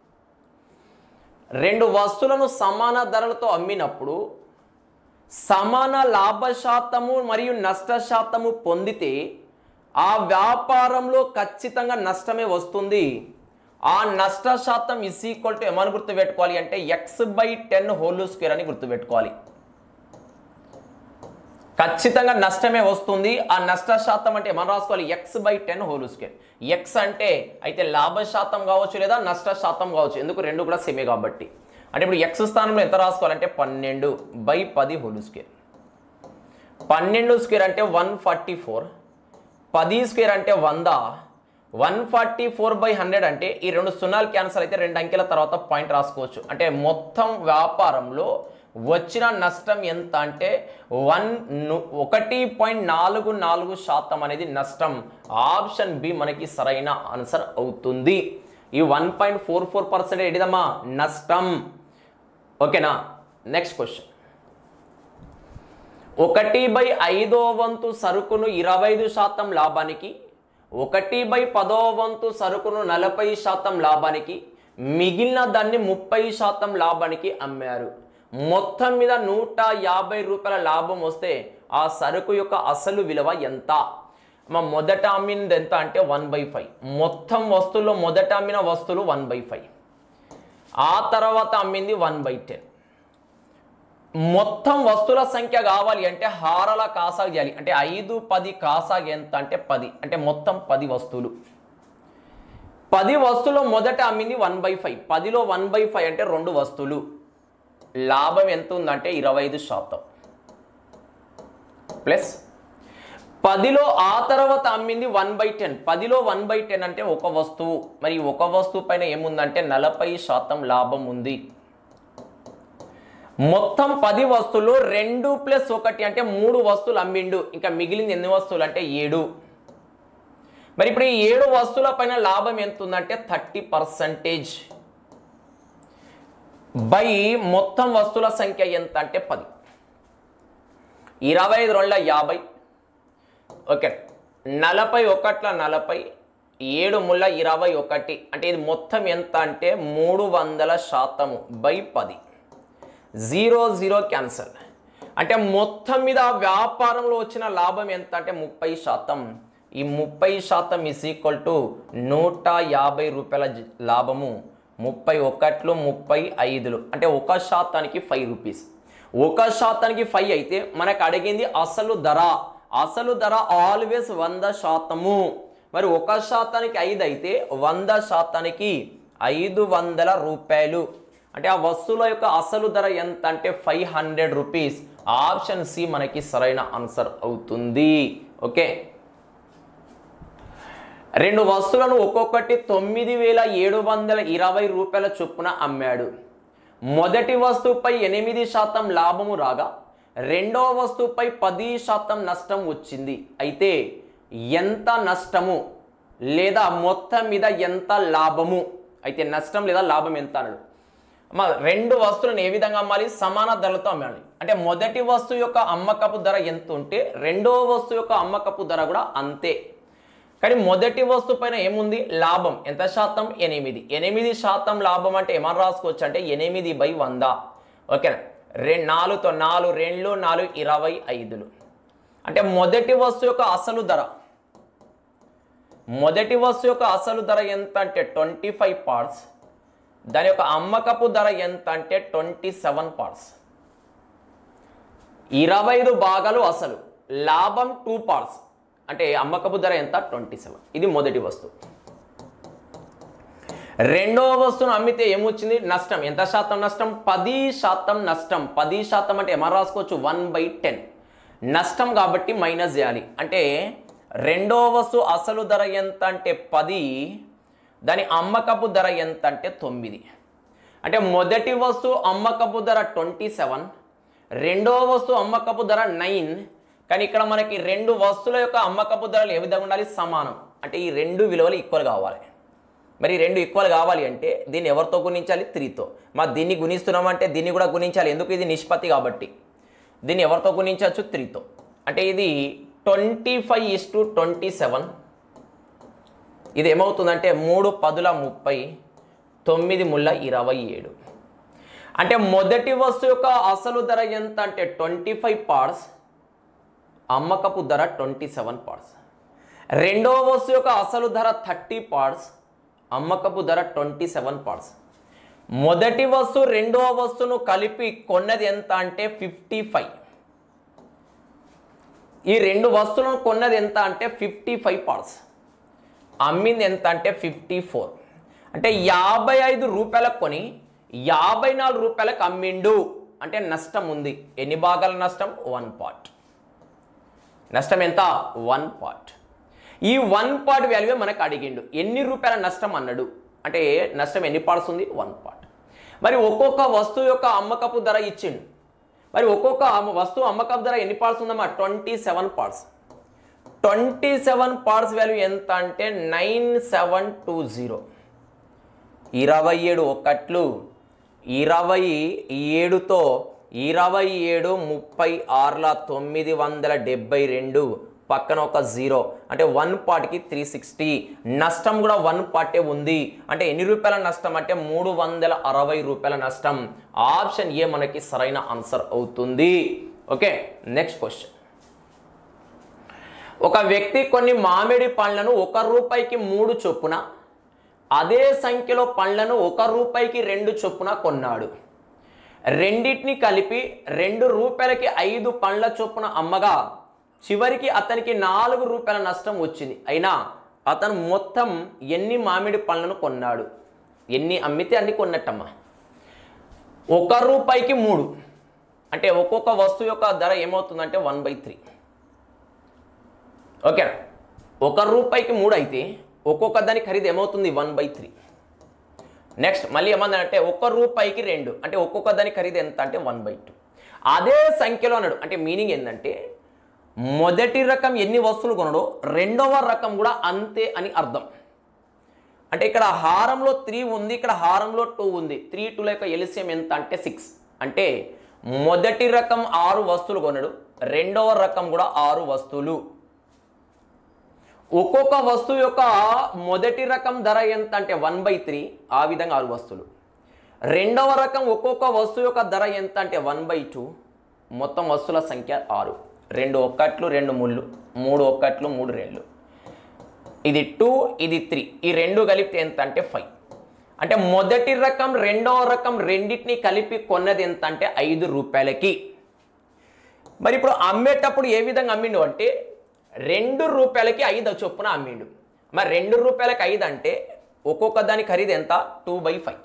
రెండు వస్తువులను సమాన ధరలతో అమ్మినప్పుడు సమాన లాభ శాతము మరియు నష్ట శాతము పొందితే ఆ వ్యాపారంలో ఖచ్చితంగా నష్టమే వస్తుంది ఆ నష్ట శాతం ఇస్ ఈక్వల్ టు ఏమని గుర్తుపెట్టుకోవాలి అంటే x by ten whole square అని గుర్తుపెట్టుకోవాలి ఖచ్చితంగా నష్టమే వస్తుంది ఆ నష్ట శాతం అంటే మనం రాసుకోవాలి x by ten whole square x అంటే అయితే లాభ శాతం కావచ్చు లేదా నష్ట శాతం కావచ్చు ఎందుకు రెండు కూడా సేమే కాబట్టి అంటే ఇప్పుడు ఎక్స్ స్థానంలో ఎంత రాసుకోవాలంటే పన్నెండు బై పది హోల్ స్క్వేర్ పన్నెండు స్క్వేర్ అంటే వన్ ఫార్టీ ఫోర్ పది స్క్వేర్ అంటే వంద one forty four by hundred అంటే ఈ రెండు సున్నాలు క్యాన్సల్ అయితే రెండు అంకెల తర్వాత పాయింట్ రాసుకోవచ్చు అంటే మొత్తం వ్యాపారంలో వచ్చిన నష్టం ఎంత అంటే వన్ ఒకటి పాయింట్ నాలుగు నాలుగు శాతం అనేది నష్టం ఆప్షన్ బి మనకి సరైన ఆన్సర్ అవుతుంది ఈ one point four four percent ఏంటిదమ్మా నష్టం ఓకేనా నెక్స్ట్ క్వశ్చన్ ఒకటి బై ఐదో వంతు సరుకును ఇరవై ఐదు శాతం లాభానికి ఒకటి బై పదో వంతు సరుకును నలభై శాతం లాభానికి మిగిలిన దాన్ని ముప్పై శాతం లాభానికి అమ్మారు మొత్తం మీద నూట యాభై రూపాయల లాభం వస్తే ఆ సరుకు యొక్క అసలు విలువ ఎంత మా మొదట అమ్మింది ఎంత అంటే వన్ బై ఫైవ్ మొత్తం వస్తువుల్లో మొదట అమ్మిన వస్తువులు వన్ బై ఫైవ్ ఆ తర్వాత అమ్మింది వన్ బై టెన్ మొత్తం వస్తువుల సంఖ్య కావాలి అంటే హారాల కాసాగు చేయాలి అంటే ఐదు పది కాసాగు ఎంత అంటే పది అంటే మొత్తం పది వస్తువులు పది వస్తువులు మొదట అమ్మింది వన్ బై ఫైవ్ పదిలో వన్ బై ఫైవ్ అంటే రెండు వస్తువులు లాభం ఎంత ఉందంటే ఇరవై ఐదు శాతం ప్లస్ పదిలో ఆ తర్వాత అమ్మింది వన్ బై టెన్ పదిలో వన్ బై టెన్ అంటే ఒక వస్తువు మరి ఒక వస్తువు పైన ఏముందంటే నలభై శాతం లాభం ఉంది మొత్తం పది వస్తువులు రెండు ప్లస్ ఒకటి అంటే మూడు వస్తువులు అమ్మిండు ఇంకా మిగిలింది ఎన్ని వస్తువులు అంటే ఏడు మరి ఇప్పుడు ఈ ఏడు వస్తువుల పైన లాభం ఎంత ఉందంటే థర్టీ పర్సంటేజ్ బై మొత్తం వస్తువుల సంఖ్య ఎంత అంటే పది ఇరవై ఐదు రెండుల యాభై ఓకే నలభై ఒకట్ల నలభై ఏడు ముళ్ళ ఇరవై ఒకటి అంటే ఇది మొత్తం ఎంత అంటే మూడు వందల శాతము బై పది జీరో జీరో క్యాన్సల్ అంటే మొత్తం మీద ఆ వ్యాపారంలో వచ్చిన లాభం ఎంత అంటే ముప్పై శాతం ఈ ముప్పై శాతం ఇస్ ఈక్వల్ టు నూట యాభై రూపాయల జ- లాభము ముప్పై ఒకట్లు ముప్పై ఐదులు అంటే ఒక శాతానికి ఫైవ్ రూపీస్ ఒక శాతానికి ఫైవ్ అయితే మనకు అడిగింది అసలు ధర అసలు ధర ఆల్వేస్ వంద శాతము మరి ఒక శాతానికి ఐదు అయితే వంద శాతానికి ఐదు వందల రూపాయలు అంటే ఆ వస్తువుల యొక్క అసలు ధర ఎంత అంటే five hundred rupees option C మనకి సరైన ఆన్సర్ అవుతుంది ఓకే రెండు వస్తువులను ఒక్కొక్కటి తొమ్మిది వేల ఏడు వందల ఇరవై రూపాయల చొప్పున అమ్మాడు మొదటి వస్తువుపై ఎనిమిది శాతం లాభము రాగా రెండవ వస్తువుపై పది శాతం నష్టం వచ్చింది అయితే ఎంత నష్టము లేదా మొత్తం మీద ఎంత లాభము అయితే నష్టం లేదా లాభం ఎంత అన్నాడు అమ్మ రెండు వస్తువులను ఏ విధంగా అమ్మాలి సమాన ధరలతో అమ్మాలి అంటే మొదటి వస్తువు యొక్క అమ్మకపు ధర ఎంత ఉంటే రెండవ వస్తువు యొక్క అమ్మకపు ధర కూడా అంతే కానీ మొదటి వస్తువు పైన ఏముంది లాభం ఎంత శాతం ఎనిమిది ఎనిమిది శాతం లాభం అంటే ఏమని రాసుకోవచ్చు అంటే ఎనిమిది బై వంద ఓకేనా రెండు నాలుగుతో నాలుగు రెండు నాలుగు ఇరవై ఐదులు అంటే మొదటి వస్తువు యొక్క అసలు ధర మొదటి వస్తువు యొక్క అసలు ధర ఎంత అంటే ట్వంటీ ఫైవ్ పార్ట్స్ దాని యొక్క అమ్మకపు ధర ఎంత అంటే ట్వంటీ సెవెన్ పార్ట్స్ ఇరవై ఐదు భాగాలు అసలు లాభం టూ పార్ట్స్ అంటే అమ్మకపు ధర ఎంత ట్వంటీ సెవెన్ ఇది మొదటి వస్తువు రెండవ వస్తువును అమ్మితే ఏమొచ్చింది నష్టం ఎంత శాతం నష్టం పది శాతం నష్టం పది శాతం అంటే ఏమన్నా రాసుకోవచ్చు వన్ బై టెన్ నష్టం కాబట్టి మైనస్ చేయాలి అంటే రెండవ వస్తువు అసలు ధర ఎంత అంటే పది దాని అమ్మకపు ధర ఎంత అంటే తొమ్మిది అంటే మొదటి వస్తువు అమ్మకపు ధర ట్వంటీ సెవెన్ రెండవ వస్తువు అమ్మకపు ధర నైన్ కానీ ఇక్కడ మనకి రెండు వస్తువుల యొక్క అమ్మకపు ధరలు ఏ విధంగా ఉండాలి సమానం అంటే ఈ రెండు విలువలు ఈక్వల్ కావాలి మరి ఈ రెండు ఈక్వల్ కావాలి అంటే దీన్ని ఎవరితో గుణించాలి త్రీతో మా దీన్ని గుణిస్తున్నామంటే దీన్ని కూడా గుణించాలి ఎందుకు ఇది నిష్పత్తి కాబట్టి దీన్ని ఎవరితో గుణించవచ్చు త్రీతో అంటే ఇది twenty five is to twenty seven ఇది ఏమవుతుందంటే మూడు పదుల ముప్పై తొమ్మిది ముళ్ళ ఇరవై ఏడు అంటే మొదటి వస్తువు యొక్క అసలు ధర ఎంత అంటే ట్వంటీ ఫైవ్ పార్ట్స్ అమ్మకపు ధర ట్వంటీ సెవెన్ పార్ట్స్ రెండవ వస్తువు యొక్క అసలు ధర థర్టీ పార్ట్స్ అమ్మకపు ధర ట్వంటీ సెవెన్ పార్ట్స్ మొదటి వస్తువు రెండవ వస్తువును కలిపి కొన్నది ఎంత అంటే ఫిఫ్టీ ఫైవ్ ఈ రెండు వస్తువులను కొన్నది ఎంత అంటే ఫిఫ్టీ ఫైవ్ పార్ట్స్ అమ్మింది ఎంత అంటే ఫిఫ్టీ ఫోర్ అంటే యాభై ఐదు రూపాయలకు కొని యాభై నాలుగు రూపాయలకు అమ్మిండు అంటే నష్టం ఉంది ఎన్ని భాగాల నష్టం వన్ పార్ట్ నష్టం ఎంత వన్ పార్ట్ ఈ వన్ పార్ట్ వాల్యూ మనకు అడిగిండు ఎన్ని రూపాయల నష్టం అన్నాడు అంటే నష్టం ఎన్ని పార్ట్స్ ఉంది వన్ పార్ట్ మరి ఒక్కొక్క వస్తువు యొక్క అమ్మకపు ధర ఇచ్చిండు మరి ఒక్కొక్క అమ్మ- వస్తువు అమ్మకపు ధర ఎన్ని పార్ట్స్ ఉందమ్మా twenty seven parts twenty seven parts value ఎంత అంటే నైన్ సెవెన్ టూ జీరో ఇరవై ఏడు ఒకట్లు ఇరవై ఏడుతో ఇరవై ఏడు ముప్పై ఆరుల తొమ్మిది వందల డెబ్బై రెండు పక్కన ఒక జీరో అంటే వన్ పార్ట్కి త్రీ సిక్స్టీ నష్టం కూడా వన్ పార్టే ఉంది అంటే ఎన్ని రూపాయల నష్టం అంటే మూడు వందల అరవై రూపాయల నష్టం ఆప్షన్ ఏ మనకి సరైన ఆన్సర్ అవుతుంది ఓకే నెక్స్ట్ క్వశ్చన్ ఒక వ్యక్తి కొన్ని మామిడి పండ్లను ఒక రూపాయికి మూడు చొప్పున అదే సంఖ్యలో పండ్లను ఒక రూపాయికి రెండు చొప్పున కొన్నాడు రెండింటిని కలిపి రెండు రూపాయలకి ఐదు పండ్ల చొప్పున అమ్మగా చివరికి అతనికి నాలుగు రూపాయల నష్టం వచ్చింది అయినా అతను మొత్తం ఎన్ని మామిడి పండ్లను కొన్నాడు ఎన్ని అమ్మితే అన్ని కొన్నట్టమ్మా ఒక రూపాయికి మూడు అంటే ఒక్కొక్క వస్తువు యొక్క ధర ఏమవుతుందంటే వన్ బై త్రీ ఓకే ఒక రూపాయికి మూడు అయితే ఒక్కొక్క దాని ఖరీదు ఏమవుతుంది వన్ బై త్రీ నెక్స్ట్ మళ్ళీ ఏమన్నాడంటే ఒక్క రూపాయికి రెండు అంటే ఒక్కొక్క దాని ఖరీదు ఎంత అంటే వన్ బై టూ అదే సంఖ్యలో అన్నాడు అంటే మీనింగ్ ఏంటంటే మొదటి రకం ఎన్ని వస్తువులు కొనడో రెండవ రకం కూడా అంతే అని అర్థం అంటే ఇక్కడ హారంలో త్రీ ఉంది ఇక్కడ హారంలో టూ ఉంది త్రీ టూల యొక్క ఎలిసియం ఎంత అంటే సిక్స్ అంటే మొదటి రకం ఆరు వస్తువులు కొనడు రెండవ రకం కూడా ఆరు వస్తువులు ఒక్కొక్క వస్తువు యొక్క మొదటి రకం ధర ఎంత అంటే వన్ బై త్రీ ఆ విధంగా ఆరు వస్తువులు రెండవ రకం ఒక్కొక్క వస్తువు యొక్క ధర ఎంత అంటే వన్ బై టూ మొత్తం వస్తువుల సంఖ్య ఆరు రెండు ఒక్కట్లు రెండు ముళ్ళు మూడు ఒక్కట్లు మూడు రెండు ఇది టూ ఇది త్రీ ఈ రెండు కలిపితే ఎంత అంటే ఫైవ్ అంటే మొదటి రకం రెండవ రకం రెండింటిని కలిపి కొన్నది ఎంత అంటే ఐదు రూపాయలకి మరి ఇప్పుడు అమ్మేటప్పుడు ఏ విధంగా అమ్మిండు అంటే రెండు రూపాయలకి ఐదు చొప్పున అమ్మిండు మరి రెండు రూపాయలకి ఐదు అంటే ఒక్కొక్క దాని ఖరీదు ఎంత టూ బై ఫైవ్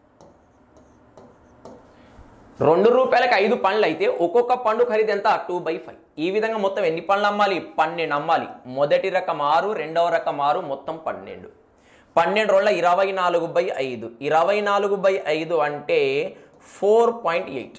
రెండు రూపాయలకి ఐదు పండ్లు అయితే ఒక్కొక్క పండు ఖరీదు ఎంత టూ బై ఫైవ్ ఈ విధంగా మొత్తం ఎన్ని పండ్లు అమ్మాలి పన్నెండు అమ్మాలి మొదటి రకం ఆరు రెండవ రకం ఆరు మొత్తం పన్నెండు పన్నెండు రోజుల ఇరవై నాలుగు బై ఐదు ఇరవై నాలుగు బై ఐదు అంటే ఫోర్ పాయింట్ ఎయిట్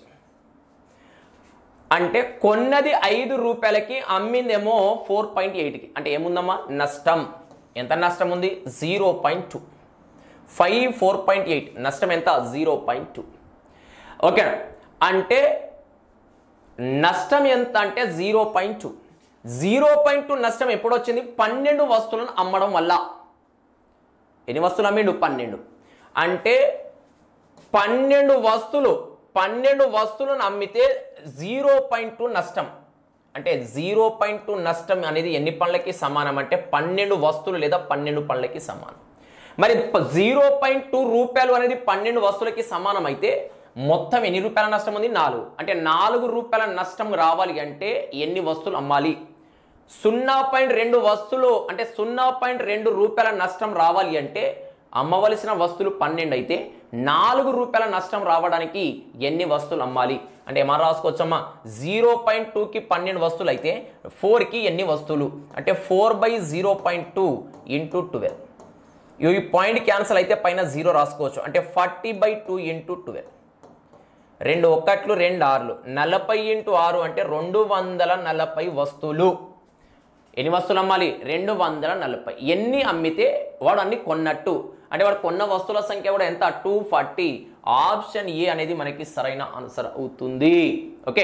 అంటే కొన్నది ఐదు రూపాయలకి అమ్మిందేమో ఫోర్ పాయింట్ ఎయిట్కి అంటే ఏముందమ్మా నష్టం ఎంత నష్టం ఉంది zero point two five four point eight నష్టం ఎంత జీరో పాయింట్ టూ ఓకే అంటే నష్టం ఎంత అంటే zero point two zero point two నష్టం ఎప్పుడు వచ్చింది పన్నెండు వస్తువులను అమ్మడం వల్ల ఎన్ని వస్తువులు అమ్మిండు పన్నెండు అంటే పన్నెండు వస్తువులు పన్నెండు వస్తువులను అమ్మితే జీరో పాయింట్ టూ నష్టం అంటే జీరో పాయింట్ టూ నష్టం అనేది ఎన్ని పనులకి సమానం అంటే పన్నెండు వస్తువులు లేదా పన్నెండు పనులకి సమానం మరి జీరో పాయింట్ టూ రూపాయలు అనేది పన్నెండు వస్తువులకి సమానం అయితే మొత్తం ఎన్ని రూపాయల నష్టం ఉంది నాలుగు అంటే నాలుగు రూపాయల నష్టం రావాలి అంటే ఎన్ని వస్తువులు అమ్మాలి సున్నా పాయింట్ రెండు వస్తువులు అంటే సున్నా పాయింట్ రెండు రూపాయల నష్టం రావాలి అంటే అమ్మవలసిన వస్తువులు పన్నెండు అయితే నాలుగు రూపాయల నష్టం రావడానికి ఎన్ని వస్తువులు అమ్మాలి అంటే ఏమన్నా రాసుకోవచ్చమ్మా జీరో పాయింట్ టూకి పన్నెండు వస్తువులు అయితే ఫోర్కి ఎన్ని వస్తువులు అంటే four by zero point two into twelve ఈ పాయింట్ క్యాన్సిల్ అయితే పైన జీరో రాసుకోవచ్చు అంటే forty by two into twelve రెండు ఒక్కట్లు రెండు ఆరులు నలభై ఇంటూ ఆరు అంటే రెండు వందల నలభై వస్తువులు ఎన్ని వస్తువులు అమ్మాలి రెండు వందల నలభై ఎన్ని అమ్మితే వాడు అన్ని కొన్నట్టు అంటే వాడు కొన్న వస్తువుల సంఖ్య కూడా ఎంత టూ ఫార్టీ ఆప్షన్ ఏ అనేది మనకి సరైన ఆన్సర్ అవుతుంది ఓకే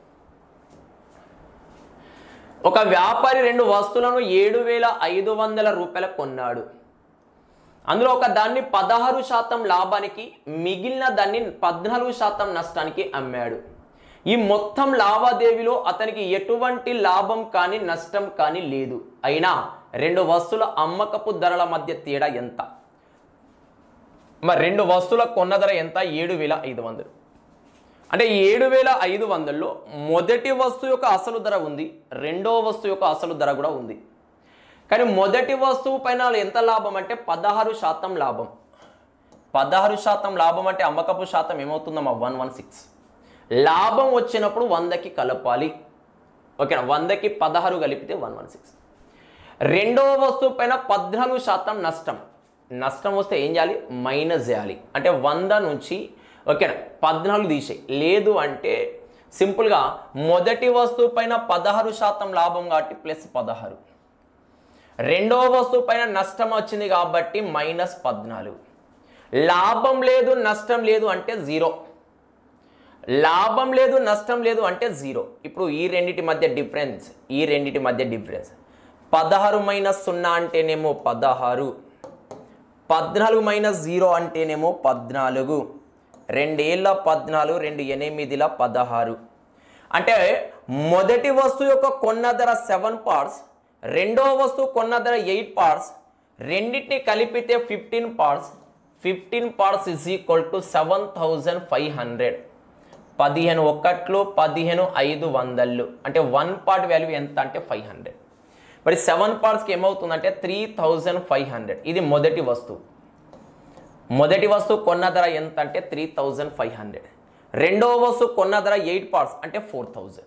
ఒక వ్యాపారి రెండు వస్తువులను ఏడు వేల ఐదు వందల రూపాయలకు కొన్నాడు అందులో ఒక దాన్ని పదహారు శాతం లాభానికి మిగిలిన దాన్ని పద్నాలుగు శాతం నష్టానికి అమ్మాడు ఈ మొత్తం లావాదేవీలో అతనికి ఎటువంటి లాభం కానీ నష్టం కానీ లేదు అయినా రెండు వస్తువుల అమ్మకపు ధరల మధ్య తేడా ఎంత మరి రెండు వస్తువుల కొన్న ధర ఎంత ఏడు వేల ఐదు వందలు అంటే ఏడు వేల ఐదు వందల్లో మొదటి వస్తువు యొక్క అసలు ధర ఉంది రెండవ వస్తువు యొక్క అసలు ధర కూడా ఉంది కానీ మొదటి వస్తువు పైన ఎంత లాభం అంటే పదహారు శాతం లాభం పదహారు శాతం లాభం అంటే అమ్మకపు శాతం ఏమవుతుందమ్మా వన్ వన్ సిక్స్ లాభం వచ్చినప్పుడు వందకి కలపాలి ఓకేనా వందకి పదహారు కలిపితే వన్ వన్ సిక్స్ రెండవ వస్తువు పైన పద్నాలుగు శాతం నష్టం నష్టం వస్తే ఏం చేయాలి మైనస్ చేయాలి అంటే వంద నుంచి ఓకేనా పద్నాలుగు తీసేయి లేదు అంటే సింపుల్గా మొదటి వస్తువు పైన పదహారు శాతం లాభం కాబట్టి ప్లస్ పదహారు రెండవ వస్తువు పైన నష్టం వచ్చింది కాబట్టి మైనస్ పద్నాలుగు లాభం లేదు నష్టం లేదు అంటే జీరో లాభం లేదు నష్టం లేదు అంటే జీరో ఇప్పుడు ఈ రెండిటి మధ్య డిఫరెన్స్ ఈ రెండిటి మధ్య డిఫరెన్స్ పదహారు మైనస్ సున్నా అంటేనేమో పదహారు పద్నాలుగు మైనస్ జీరో అంటేనేమో పద్నాలుగు రెండేళ్ళ పద్నాలుగు రెండు ఎనిమిదిల పదహారు అంటే మొదటి వస్తువు యొక్క కొన్న ధర సెవెన్ పార్ట్స్ రెండవ వస్తువు కొన్న ధర ఎయిట్ పార్ట్స్ రెండింటిని కలిపితే fifteen parts fifteen parts is equal to seven thousand five hundred పదిహేను ఒకట్లు పదిహేను ఐదు వందలు అంటే వన్ పార్ట్ వాల్యూ ఎంత అంటే ఫైవ్ హండ్రెడ్ మరి సెవెన్ పార్ట్స్కి ఏమవుతుందంటే త్రీ థౌజండ్ ఫైవ్ హండ్రెడ్ ఇది మొదటి వస్తువు మొదటి వస్తువు కొన్న ధర ఎంత అంటే త్రీ థౌజండ్ ఫైవ్ హండ్రెడ్ రెండవ వస్తువు కొన్న ధర ఎయిట్ పార్ట్స్ అంటే ఫోర్ థౌజండ్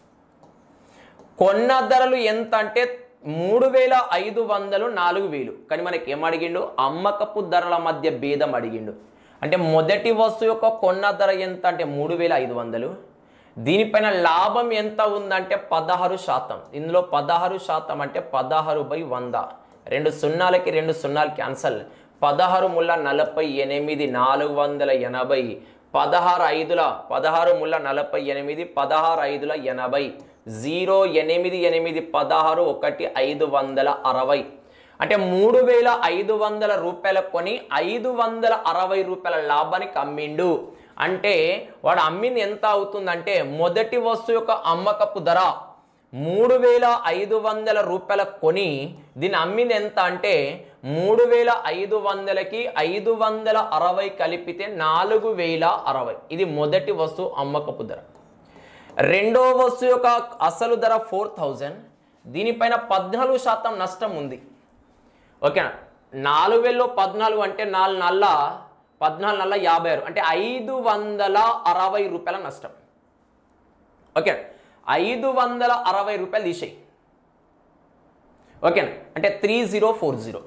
కొన్న ధరలు ఎంత అంటే మూడు వేల ఐదు వందలు నాలుగు వేలు కానీ మనకి ఏం అడిగిండు అమ్మకపు ధరల మధ్య భేదం అడిగిండు అంటే మొదటి వస్తువు యొక్క కొన్న ధర ఎంత అంటే మూడు వేల ఐదు వందలు దీనిపైన లాభం ఎంత ఉందంటే పదహారు శాతం ఇందులో పదహారు శాతం అంటే పదహారు బై వంద రెండు సున్నాలకి రెండు సున్నాలు క్యాన్సల్ పదహారు ముళ్ళ నలభై ఎనిమిది నాలుగు వందల ఎనభై పదహారు ఐదుల పదహారు ముళ్ళ నలభై ఎనిమిది పదహారు ఐదుల ఎనభై జీరో ఎనిమిది ఎనిమిది పదహారు ఒకటి ఐదు వందల అరవై అంటే మూడు వేల ఐదు వందల రూపాయల కొని ఐదు వందల అరవై రూపాయల లాభానికి అమ్మిండు అంటే వాడు అమ్మింది ఎంత అవుతుందంటే మొదటి వస్తువు యొక్క అమ్మకపు ధర మూడు వేల ఐదు వందల రూపాయల కొని దీన్ని అమ్మింది ఎంత అంటే మూడు వేల ఐదు వందలకి ఐదు వందల అరవై కలిపితే నాలుగు వేల అరవై ఇది మొదటి వస్తువు అమ్మకపు ధర రెండో వస్తువు యొక్క అసలు ధర ఫోర్ థౌజండ్ దీనిపైన పద్నాలుగు శాతం నష్టం ఉంది ఓకేనా నాలుగు వేలలో పద్నాలుగు అంటే నాలుగు నల్ల పద్నాలుగు నల్ల యాభై ఆరు అంటే ఐదు వందల అరవై రూపాయల నష్టం ఓకే ఐదు వందల అరవై రూపాయలు తీసేయి ఓకేనా అంటే three zero four zero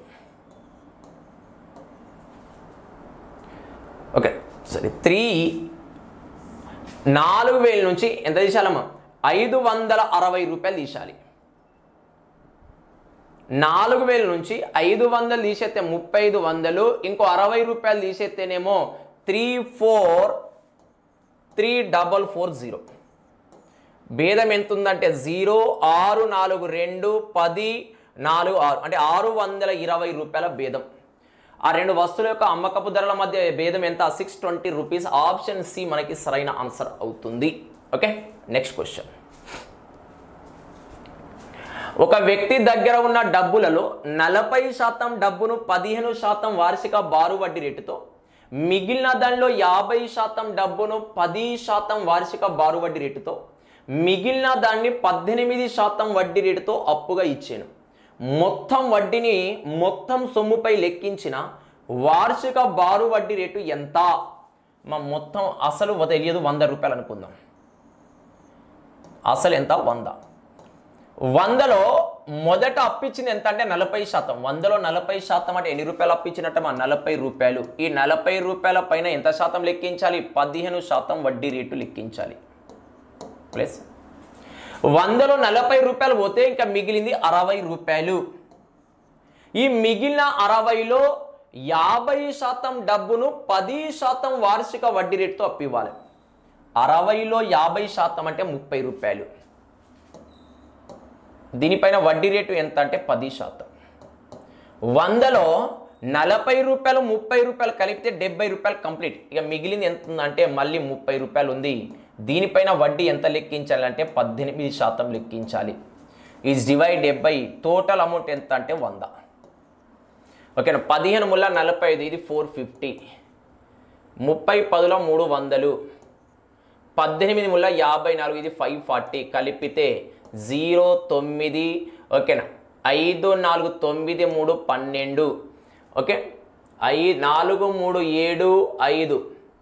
okay సరే త్రీ నాలుగు వేల నుంచి ఎంత తీసాలమ్మా ఐదు వందల అరవై రూపాయలు తీసాలి నాలుగు వేల నుంచి ఐదు వందలు తీసేస్తే ముప్పై ఐదు వందలు ఇంకో అరవై రూపాయలు తీసేస్తేనేమో three four three double four zero భేదం ఎంత ఉందంటే జీరో ఆరు నాలుగు రెండు పది నాలుగు ఆరు అంటే ఆరు వందల ఇరవై రూపాయల భేదం ఆ రెండు వస్తువుల యొక్క అమ్మకపు ధరల మధ్య భేదం ఎంత six twenty rupees option C మనకి సరైన ఆన్సర్ అవుతుంది ఓకే నెక్స్ట్ క్వశ్చన్ ఒక వ్యక్తి దగ్గర ఉన్న డబ్బులలో నలభై శాతం డబ్బును పదిహేను శాతం వార్షిక బారు వడ్డీ రేటుతో మిగిలిన దానిలో యాభై శాతం డబ్బును పది శాతం వార్షిక బారు వడ్డీ రేటుతో మిగిలిన దాన్ని పద్దెనిమిది శాతం వడ్డీ రేటుతో అప్పుగా ఇచ్చాను మొత్తం వడ్డీని మొత్తం సొమ్ముపై లెక్కించిన వార్షిక బారు వడ్డీ రేటు ఎంత మా మొత్తం అసలు తెలియదు వంద రూపాయలు అనుకుందాం అసలు ఎంత వంద వందలో మొదట అప్పిచ్చింది ఎంత అంటే నలభై శాతం వందలో నలభై శాతం అంటే ఎన్ని రూపాయలు అప్పించినట్టు మా నలభై రూపాయలు ఈ నలభై రూపాయల పైన ఎంత శాతం లెక్కించాలి పదిహేను శాతం వడ్డీ రేటు లెక్కించాలి ప్లస్ వందలో నలభై రూపాయలు పోతే ఇంకా మిగిలింది అరవై రూపాయలు ఈ మిగిలిన అరవైలో యాభై శాతం డబ్బును పది శాతం వార్షిక వడ్డీ రేటుతో అప్పివ్వాలి అరవైలో యాభై శాతం అంటే ముప్పై రూపాయలు దీనిపైన వడ్డీ రేటు ఎంత అంటే పది శాతం వందలో నలభై రూపాయలు ముప్పై రూపాయలు కలిపితే డెబ్బై రూపాయలు కంప్లీట్ ఇక మిగిలింది ఎంత ఉందంటే మళ్ళీ ముప్పై రూపాయలు ఉంది దీనిపైన వడ్డీ ఎంత లెక్కించాలంటే పద్దెనిమిది శాతం లెక్కించాలి ఈజ్ డివైడ్ డెబ్బై టోటల్ అమౌంట్ ఎంత అంటే వంద ఓకేనా పదిహేను ముళ్ళ నలభై ఐదు ఇది ఫోర్ ఫిఫ్టీ ముప్పై పదుల మూడు వందలు పద్దెనిమిది ముళ్ళ యాభై నాలుగు ఇది ఫైవ్ ఫార్టీ కలిపితే జీరో తొమ్మిది ఓకేనా ఐదు నాలుగు తొమ్మిది మూడు పన్నెండు ఓకే ఐ నాలుగు మూడు ఏడు ఐదు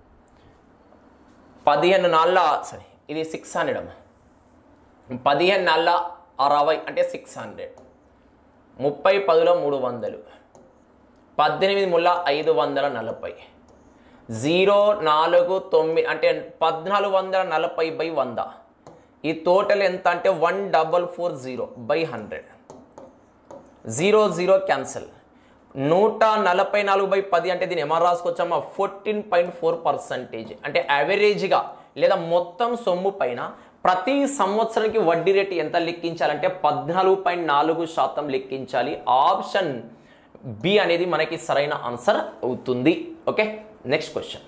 పదిహేను నాళ్ళ సరే ఇది సిక్స్ హండ్రెడ్ అమ్మా పదిహేను నాళ్ళ అరవై అంటే సిక్స్ హండ్రెడ్ ముప్పై పదిలో మూడు వందలు పద్దెనిమిది ముళ్ళ ఐదు వందల నలభై జీరో నాలుగు తొమ్మిది అంటే పద్నాలుగు వందల నలభై బై వంద ఈ టోటల్ ఎంత అంటే one double four zero by hundred zero zero cancel నూట నలభై నాలుగు బై పది అంటే దీన్ని ఏమన్నా రాసుకోవచ్చమ్మా ఫోర్టీన్ పాయింట్ ఫోర్ పర్సంటేజ్ అంటే యావరేజ్గా లేదా మొత్తం సొమ్ము పైన ప్రతి సంవత్సరానికి వడ్డీ రేటు ఎంత లెక్కించాలంటే పద్నాలుగు పాయింట్ నాలుగు శాతం లెక్కించాలి ఆప్షన్ బి అనేది మనకి సరైన ఆన్సర్ అవుతుంది ఓకే నెక్స్ట్ క్వశ్చన్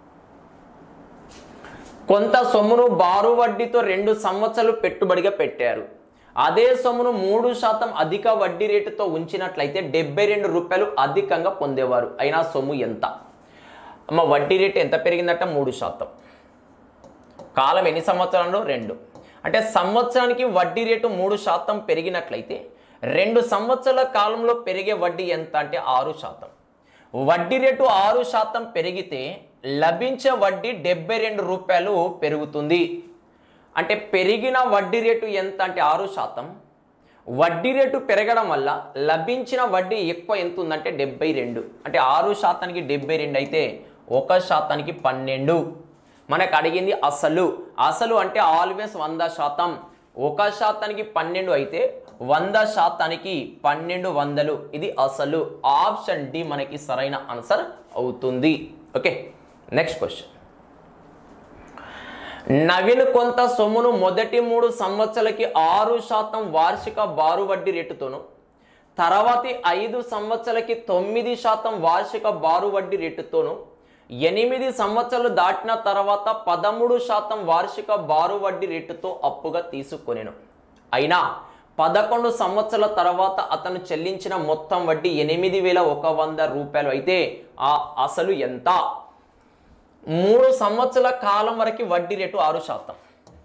కొంత సొమ్మును బారు వడ్డీతో రెండు సంవత్సరాలు పెట్టుబడిగా పెట్టారు అదే సొమ్మును మూడు శాతం అధిక వడ్డీ రేటుతో ఉంచినట్లయితే డెబ్బై రెండు రూపాయలు అధికంగా పొందేవారు అయినా సొమ్ము ఎంత అమ్మ వడ్డీ రేటు ఎంత పెరిగిందట మూడు శాతం కాలం ఎన్ని సంవత్సరాలు రెండు అంటే సంవత్సరానికి వడ్డీ రేటు మూడు శాతం పెరిగినట్లయితే రెండు సంవత్సరాల కాలంలో పెరిగే వడ్డీ ఎంత అంటే ఆరు శాతం వడ్డీ రేటు ఆరు శాతం పెరిగితే లభించే వడ్డీ డెబ్బై రెండు రూపాయలు పెరుగుతుంది అంటే పెరిగిన వడ్డీ రేటు ఎంత అంటే ఆరు శాతం వడ్డీ రేటు పెరగడం వల్ల లభించిన వడ్డీ ఎక్కువ ఎంత ఉందంటే డెబ్బై రెండు అంటే ఆరు శాతానికి డెబ్బై రెండు అయితే ఒక శాతానికి పన్నెండు మనకు అడిగింది అసలు అసలు అంటే ఆల్వేస్ వంద శాతం ఒక శాతానికి పన్నెండు అయితే వంద శాతానికి పన్నెండు వందలు ఇది అసలు ఆప్షన్ డి మనకి సరైన ఆన్సర్ అవుతుంది ఓకే నెక్స్ట్ క్వశ్చన్ నవీన్ కొంత సొమ్మును మొదటి మూడు సంవత్సరాలకి ఆరు శాతం వార్షిక బారు వడ్డీ రేటుతోను తర్వాతి ఐదు సంవత్సరాలకి తొమ్మిది శాతం వార్షిక బారు వడ్డీ రేటుతోను ఎనిమిది సంవత్సరాలు దాటిన తర్వాత పదమూడు శాతం వార్షిక బారు వడ్డీ రేటుతో అప్పుగా తీసుకొనెను అయినా పదకొండు సంవత్సరాల తర్వాత అతను చెల్లించిన మొత్తం వడ్డీ ఎనిమిది వేల ఒక వంద రూపాయలు అయితే ఆ అసలు ఎంత మూడు సంవత్సరాల కాలం వరకు వడ్డీ రేటు ఆరు శాతం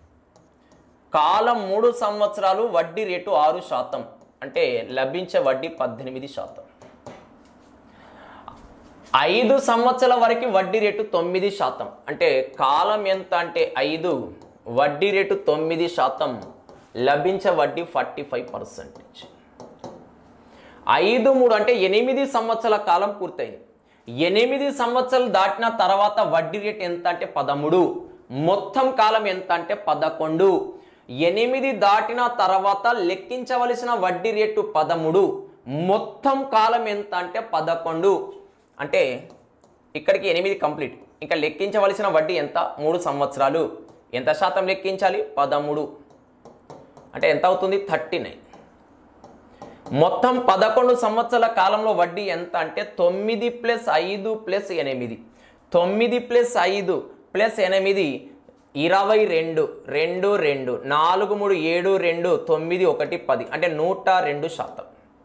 కాలం మూడు సంవత్సరాలు వడ్డీ రేటు ఆరు శాతం అంటే లభించే వడ్డీ పద్దెనిమిది శాతం ఐదు సంవత్సరాల వరకు వడ్డీ రేటు తొమ్మిది శాతం అంటే కాలం ఎంత అంటే ఐదు వడ్డీ రేటు తొమ్మిది శాతం లభించే వడ్డీ ఫార్టీ ఫైవ్ పర్సెంటేజ్ ఐదు మూడు అంటే ఎనిమిది సంవత్సరాల కాలం పూర్తయింది ఎనిమిది సంవత్సరాలు దాటిన తర్వాత వడ్డీ రేట్ ఎంత అంటే పదమూడు మొత్తం కాలం ఎంత అంటే పదకొండు ఎనిమిది దాటిన తర్వాత లెక్కించవలసిన వడ్డీ రేటు పదమూడు మొత్తం కాలం ఎంత అంటే పదకొండు అంటే ఇక్కడికి ఎనిమిది కంప్లీట్ ఇంకా లెక్కించవలసిన వడ్డీ ఎంత మూడు సంవత్సరాలు ఎంత శాతం లెక్కించాలి పదమూడు అంటే ఎంత అవుతుంది థర్టీ నైన్ మొత్తం పదకొండు సంవత్సరాల కాలంలో వడ్డీ ఎంత అంటే తొమ్మిది ప్లస్ ఐదు ప్లస్ ఎనిమిది తొమ్మిది ప్లస్ ఐదు ప్లస్ ఎనిమిది ఇరవై రెండు రెండు రెండు నాలుగు మూడు ఏడు రెండు తొమ్మిది ఒకటి పది అంటే నూట రెండు శాతం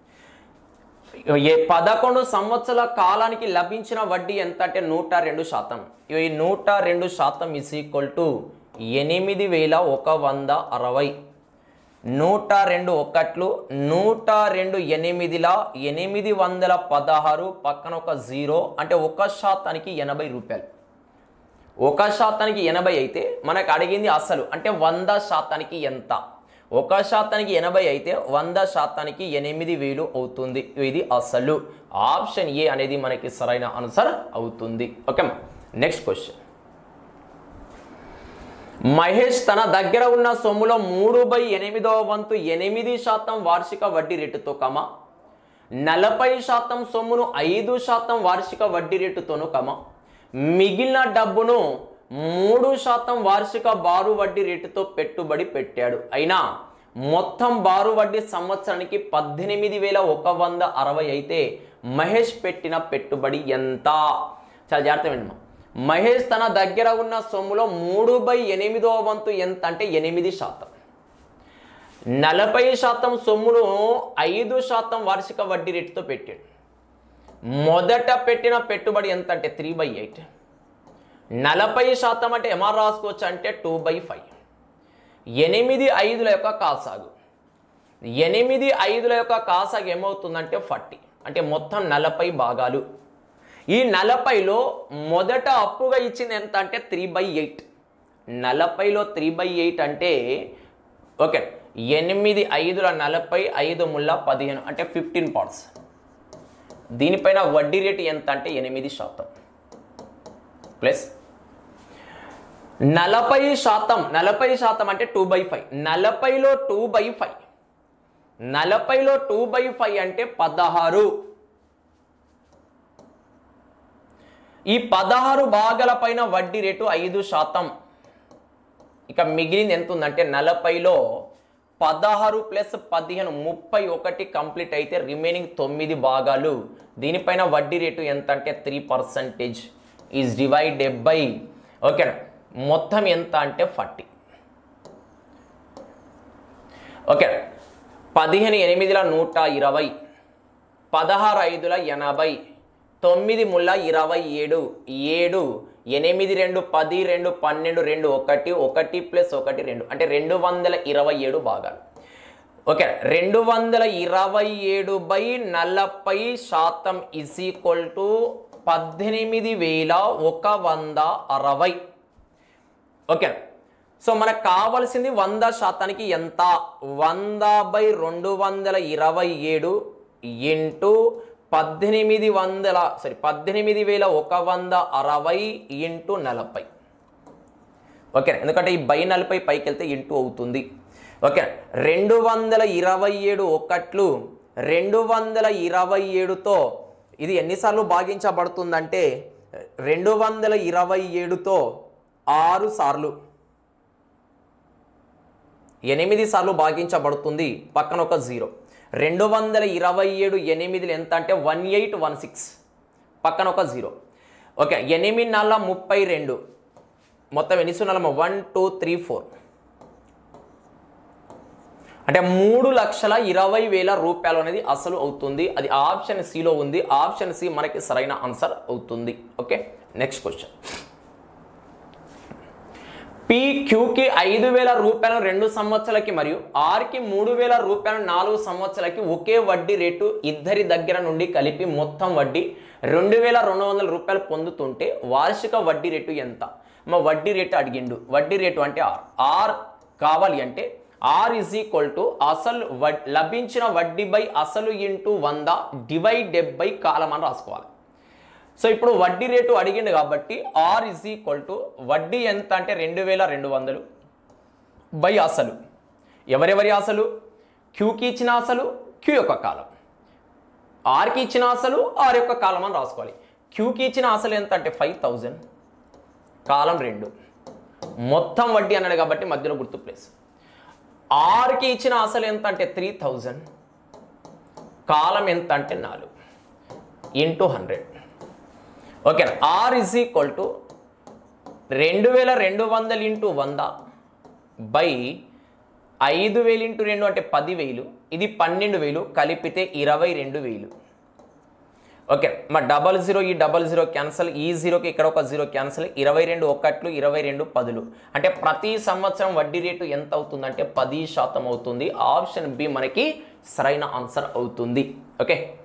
ఏ పదకొండు సంవత్సరాల కాలానికి లభించిన వడ్డీ ఎంత అంటే నూట రెండు శాతం ఈ నూట రెండు శాతం ఇస్ ఈక్వల్ టు ఎనిమిది వేల ఒక వంద అరవై నూట రెండు ఒకట్లు నూట రెండు ఎనిమిదిలా ఎనిమిది వందల పదహారు పక్కన ఒక జీరో అంటే ఒక శాతానికి ఎనభై రూపాయలు ఒక శాతానికి ఎనభై అయితే మనకు అడిగింది అసలు అంటే వంద శాతానికి ఎంత ఒక శాతానికి ఎనభై అయితే వంద శాతానికి ఎనిమిది వేలు అవుతుంది ఇది అసలు ఆప్షన్ ఏ అనేది మనకి సరైన ఆన్సర్ అవుతుంది ఓకే నెక్స్ట్ క్వశ్చన్ మహేష్ తన దగ్గర ఉన్న సొమ్ములో మూడు బై ఎనిమిదవ వంతు ఎనిమిది శాతం వార్షిక వడ్డీ రేటుతో కమ నలభై శాతం సొమ్మును ఐదు శాతం వార్షిక వడ్డీ రేటుతోను కమ మిగిలిన డబ్బును మూడు శాతం వార్షిక బారు వడ్డీ రేటుతో పెట్టుబడి పెట్టాడు అయినా మొత్తం బారు వడ్డీ సంవత్సరానికి పద్దెనిమిది వేల ఒక వంద అరవై అయితే మహేష్ పెట్టిన పెట్టుబడి ఎంత చాలా జాగ్రత్త వినమ్మా మహేష్ తన దగ్గర ఉన్న సొమ్ములో మూడు బై ఎనిమిదవ వంతు ఎంత అంటే ఎనిమిది శాతం నలభై శాతం సొమ్మును ఐదు శాతం వార్షిక వడ్డీ రేటుతో పెట్టాడు మొదట పెట్టిన పెట్టుబడి ఎంత అంటే త్రీ బై ఎయిట్ నలభై శాతం అంటే ఎంఆర్ రాసుకోవచ్చు అంటే టూ బై ఫైవ్ ఎనిమిది ఐదుల యొక్క కాసాగు ఎనిమిది ఐదుల యొక్క కాసాగు ఏమవుతుందంటే ఫార్టీ అంటే మొత్తం నలభై భాగాలు ఈ నలభైలో మొదట అప్పుగా ఇచ్చింది ఎంత అంటే త్రీ బై ఎయిట్ నలభైలో త్రీ బై ఎయిట్ అంటే ఓకే ఎనిమిది ఐదుల నలభై ఐదు ముళ్ళ పదిహేను అంటే ఫిఫ్టీన్ పార్ట్స్ దీనిపైన వడ్డీ రేటు ఎంత అంటే ఎనిమిది శాతం ప్లస్ నలభై శాతం నలభై శాతం అంటే టూ బై ఫైవ్ నలభైలో టూ బై ఫైవ్ నలభైలో టూ బై ఫైవ్ అంటే పదహారు ఈ పదహారు భాగాల పైన వడ్డీ రేటు ఐదు శాతం ఇక మిగిలింది ఎంత ఉందంటే నలభైలో పదహారు ప్లస్ పదిహేను ముప్పై ఒకటి కంప్లీట్ అయితే రిమైనింగ్ తొమ్మిది భాగాలు దీనిపైన వడ్డీ రేటు ఎంత అంటే three percentage is divided by ఓకేనా మొత్తం ఎంత అంటే ఫార్టీ ఓకే పదిహేను ఎనిమిదిల నూట ఇరవై పదహారు ఐదుల ఎనభై తొమ్మిది ముళ్ళ ఇరవై ఏడు ఏడు ఎనిమిది రెండు పది రెండు పన్నెండు రెండు ఒకటి ఒకటి ప్లస్ ఒకటి రెండు అంటే రెండు వందల ఇరవై ఏడు భాగాలు ఓకే రెండు వందల ఇరవై ఏడు బై నలభై శాతం ఇస్ ఈక్వల్ టు పద్దెనిమిది వేల ఒక వంద అరవై ఓకే సో మనకు కావాల్సింది వంద శాతానికి ఎంత వంద బై రెండు వందల ఇరవై ఏడు ఇంటూ పద్దెనిమిది వందల సారీ పద్దెనిమిది వేల ఒక వంద అరవై ఇంటూ నలభై ఓకే ఎందుకంటే ఈ బై నలభై పైకి వెళ్తే ఇంటూ అవుతుంది ఓకే రెండు వందల ఇరవై ఏడు ఒకట్లు రెండు వందల ఇరవై ఏడుతో ఇది ఎన్నిసార్లు భాగించబడుతుందంటే రెండు వందల ఇరవై ఏడుతో ఆరు సార్లు ఎనిమిది సార్లు భాగించబడుతుంది పక్కన ఒక జీరో రెండు వందల ఇరవై ఏడు ఎనిమిదిలు ఎంత అంటే వన్ ఎయిట్ వన్ సిక్స్ పక్కన ఒక జీరో ఓకే ఎనిమిది నెలల ముప్పై రెండు మొత్తం ఎన్ని సున్నాలమ్మ వన్ టూ త్రీ ఫోర్ అంటే మూడు లక్షల ఇరవై వేల రూపాయలు అనేది అసలు అవుతుంది అది ఆప్షన్ సిలో ఉంది ఆప్షన్ సి మనకి సరైన ఆన్సర్ అవుతుంది ఓకే నెక్స్ట్ క్వశ్చన్ క్యూకి ఐదు వేల రూపాయలు రెండు సంవత్సరాలకి మరియు ఆర్కి మూడు వేల రూపాయలు నాలుగు సంవత్సరాలకి ఒకే వడ్డీ రేటు ఇద్దరి దగ్గర నుండి కలిపి మొత్తం వడ్డీ రెండు వేల రెండు వందల రూపాయలు పొందుతుంటే వార్షిక వడ్డీ రేటు ఎంత మా వడ్డీ రేటు అడిగిండు వడ్డీ రేటు అంటే ఆర్ ఆర్ కావాలి అంటే ఆర్ ఇజ్ ఈక్వల్ టు అసలు వడ్- లభించిన వడ్డీ బై అసలు ఇంటూ వంద డివైడ్ డెబ్బై కాలం అని రాసుకోవాలి సో ఇప్పుడు వడ్డీ రేటు అడిగింది కాబట్టి ఆర్ ఇజ్ ఈక్వల్ టు వడ్డీ ఎంత అంటే రెండు వేల రెండు వందలు బై అసలు ఎవరెవరి అసలు క్యూకి ఇచ్చిన అసలు క్యూ యొక్క కాలం ఆర్కి ఇచ్చిన అసలు ఆర్ యొక్క కాలం అని రాసుకోవాలి క్యూకి ఇచ్చిన అసలు ఎంత అంటే ఫైవ్ థౌజండ్ కాలం రెండు మొత్తం వడ్డీ అన్నాడు కాబట్టి మధ్యలో గుర్తు ప్లేస్ ఆర్కి ఇచ్చిన అసలు ఎంత అంటే త్రీ థౌజండ్ కాలం ఎంత అంటే నాలుగు into hundred okay R is equal to రెండు వేల రెండు వందలు ఇంటూ వంద బై ఐదు వేలు ఇంటూ రెండు అంటే పదివేలు ఇది పన్నెండు వేలు కలిపితే ఇరవై రెండు వేలు ఓకే మా డబల్ జీరో ఈ డబల్ జీరో క్యాన్సల్ ఈ జీరోకి ఇక్కడ ఒక జీరో క్యాన్సల్ ఇరవై రెండు ఒకట్లు ఇరవై రెండు పదులు అంటే ప్రతి సంవత్సరం వడ్డీ రేటు ఎంత అవుతుందంటే పది శాతం అవుతుంది ఆప్షన్ బి మనకి సరైన ఆన్సర్ అవుతుంది ఓకే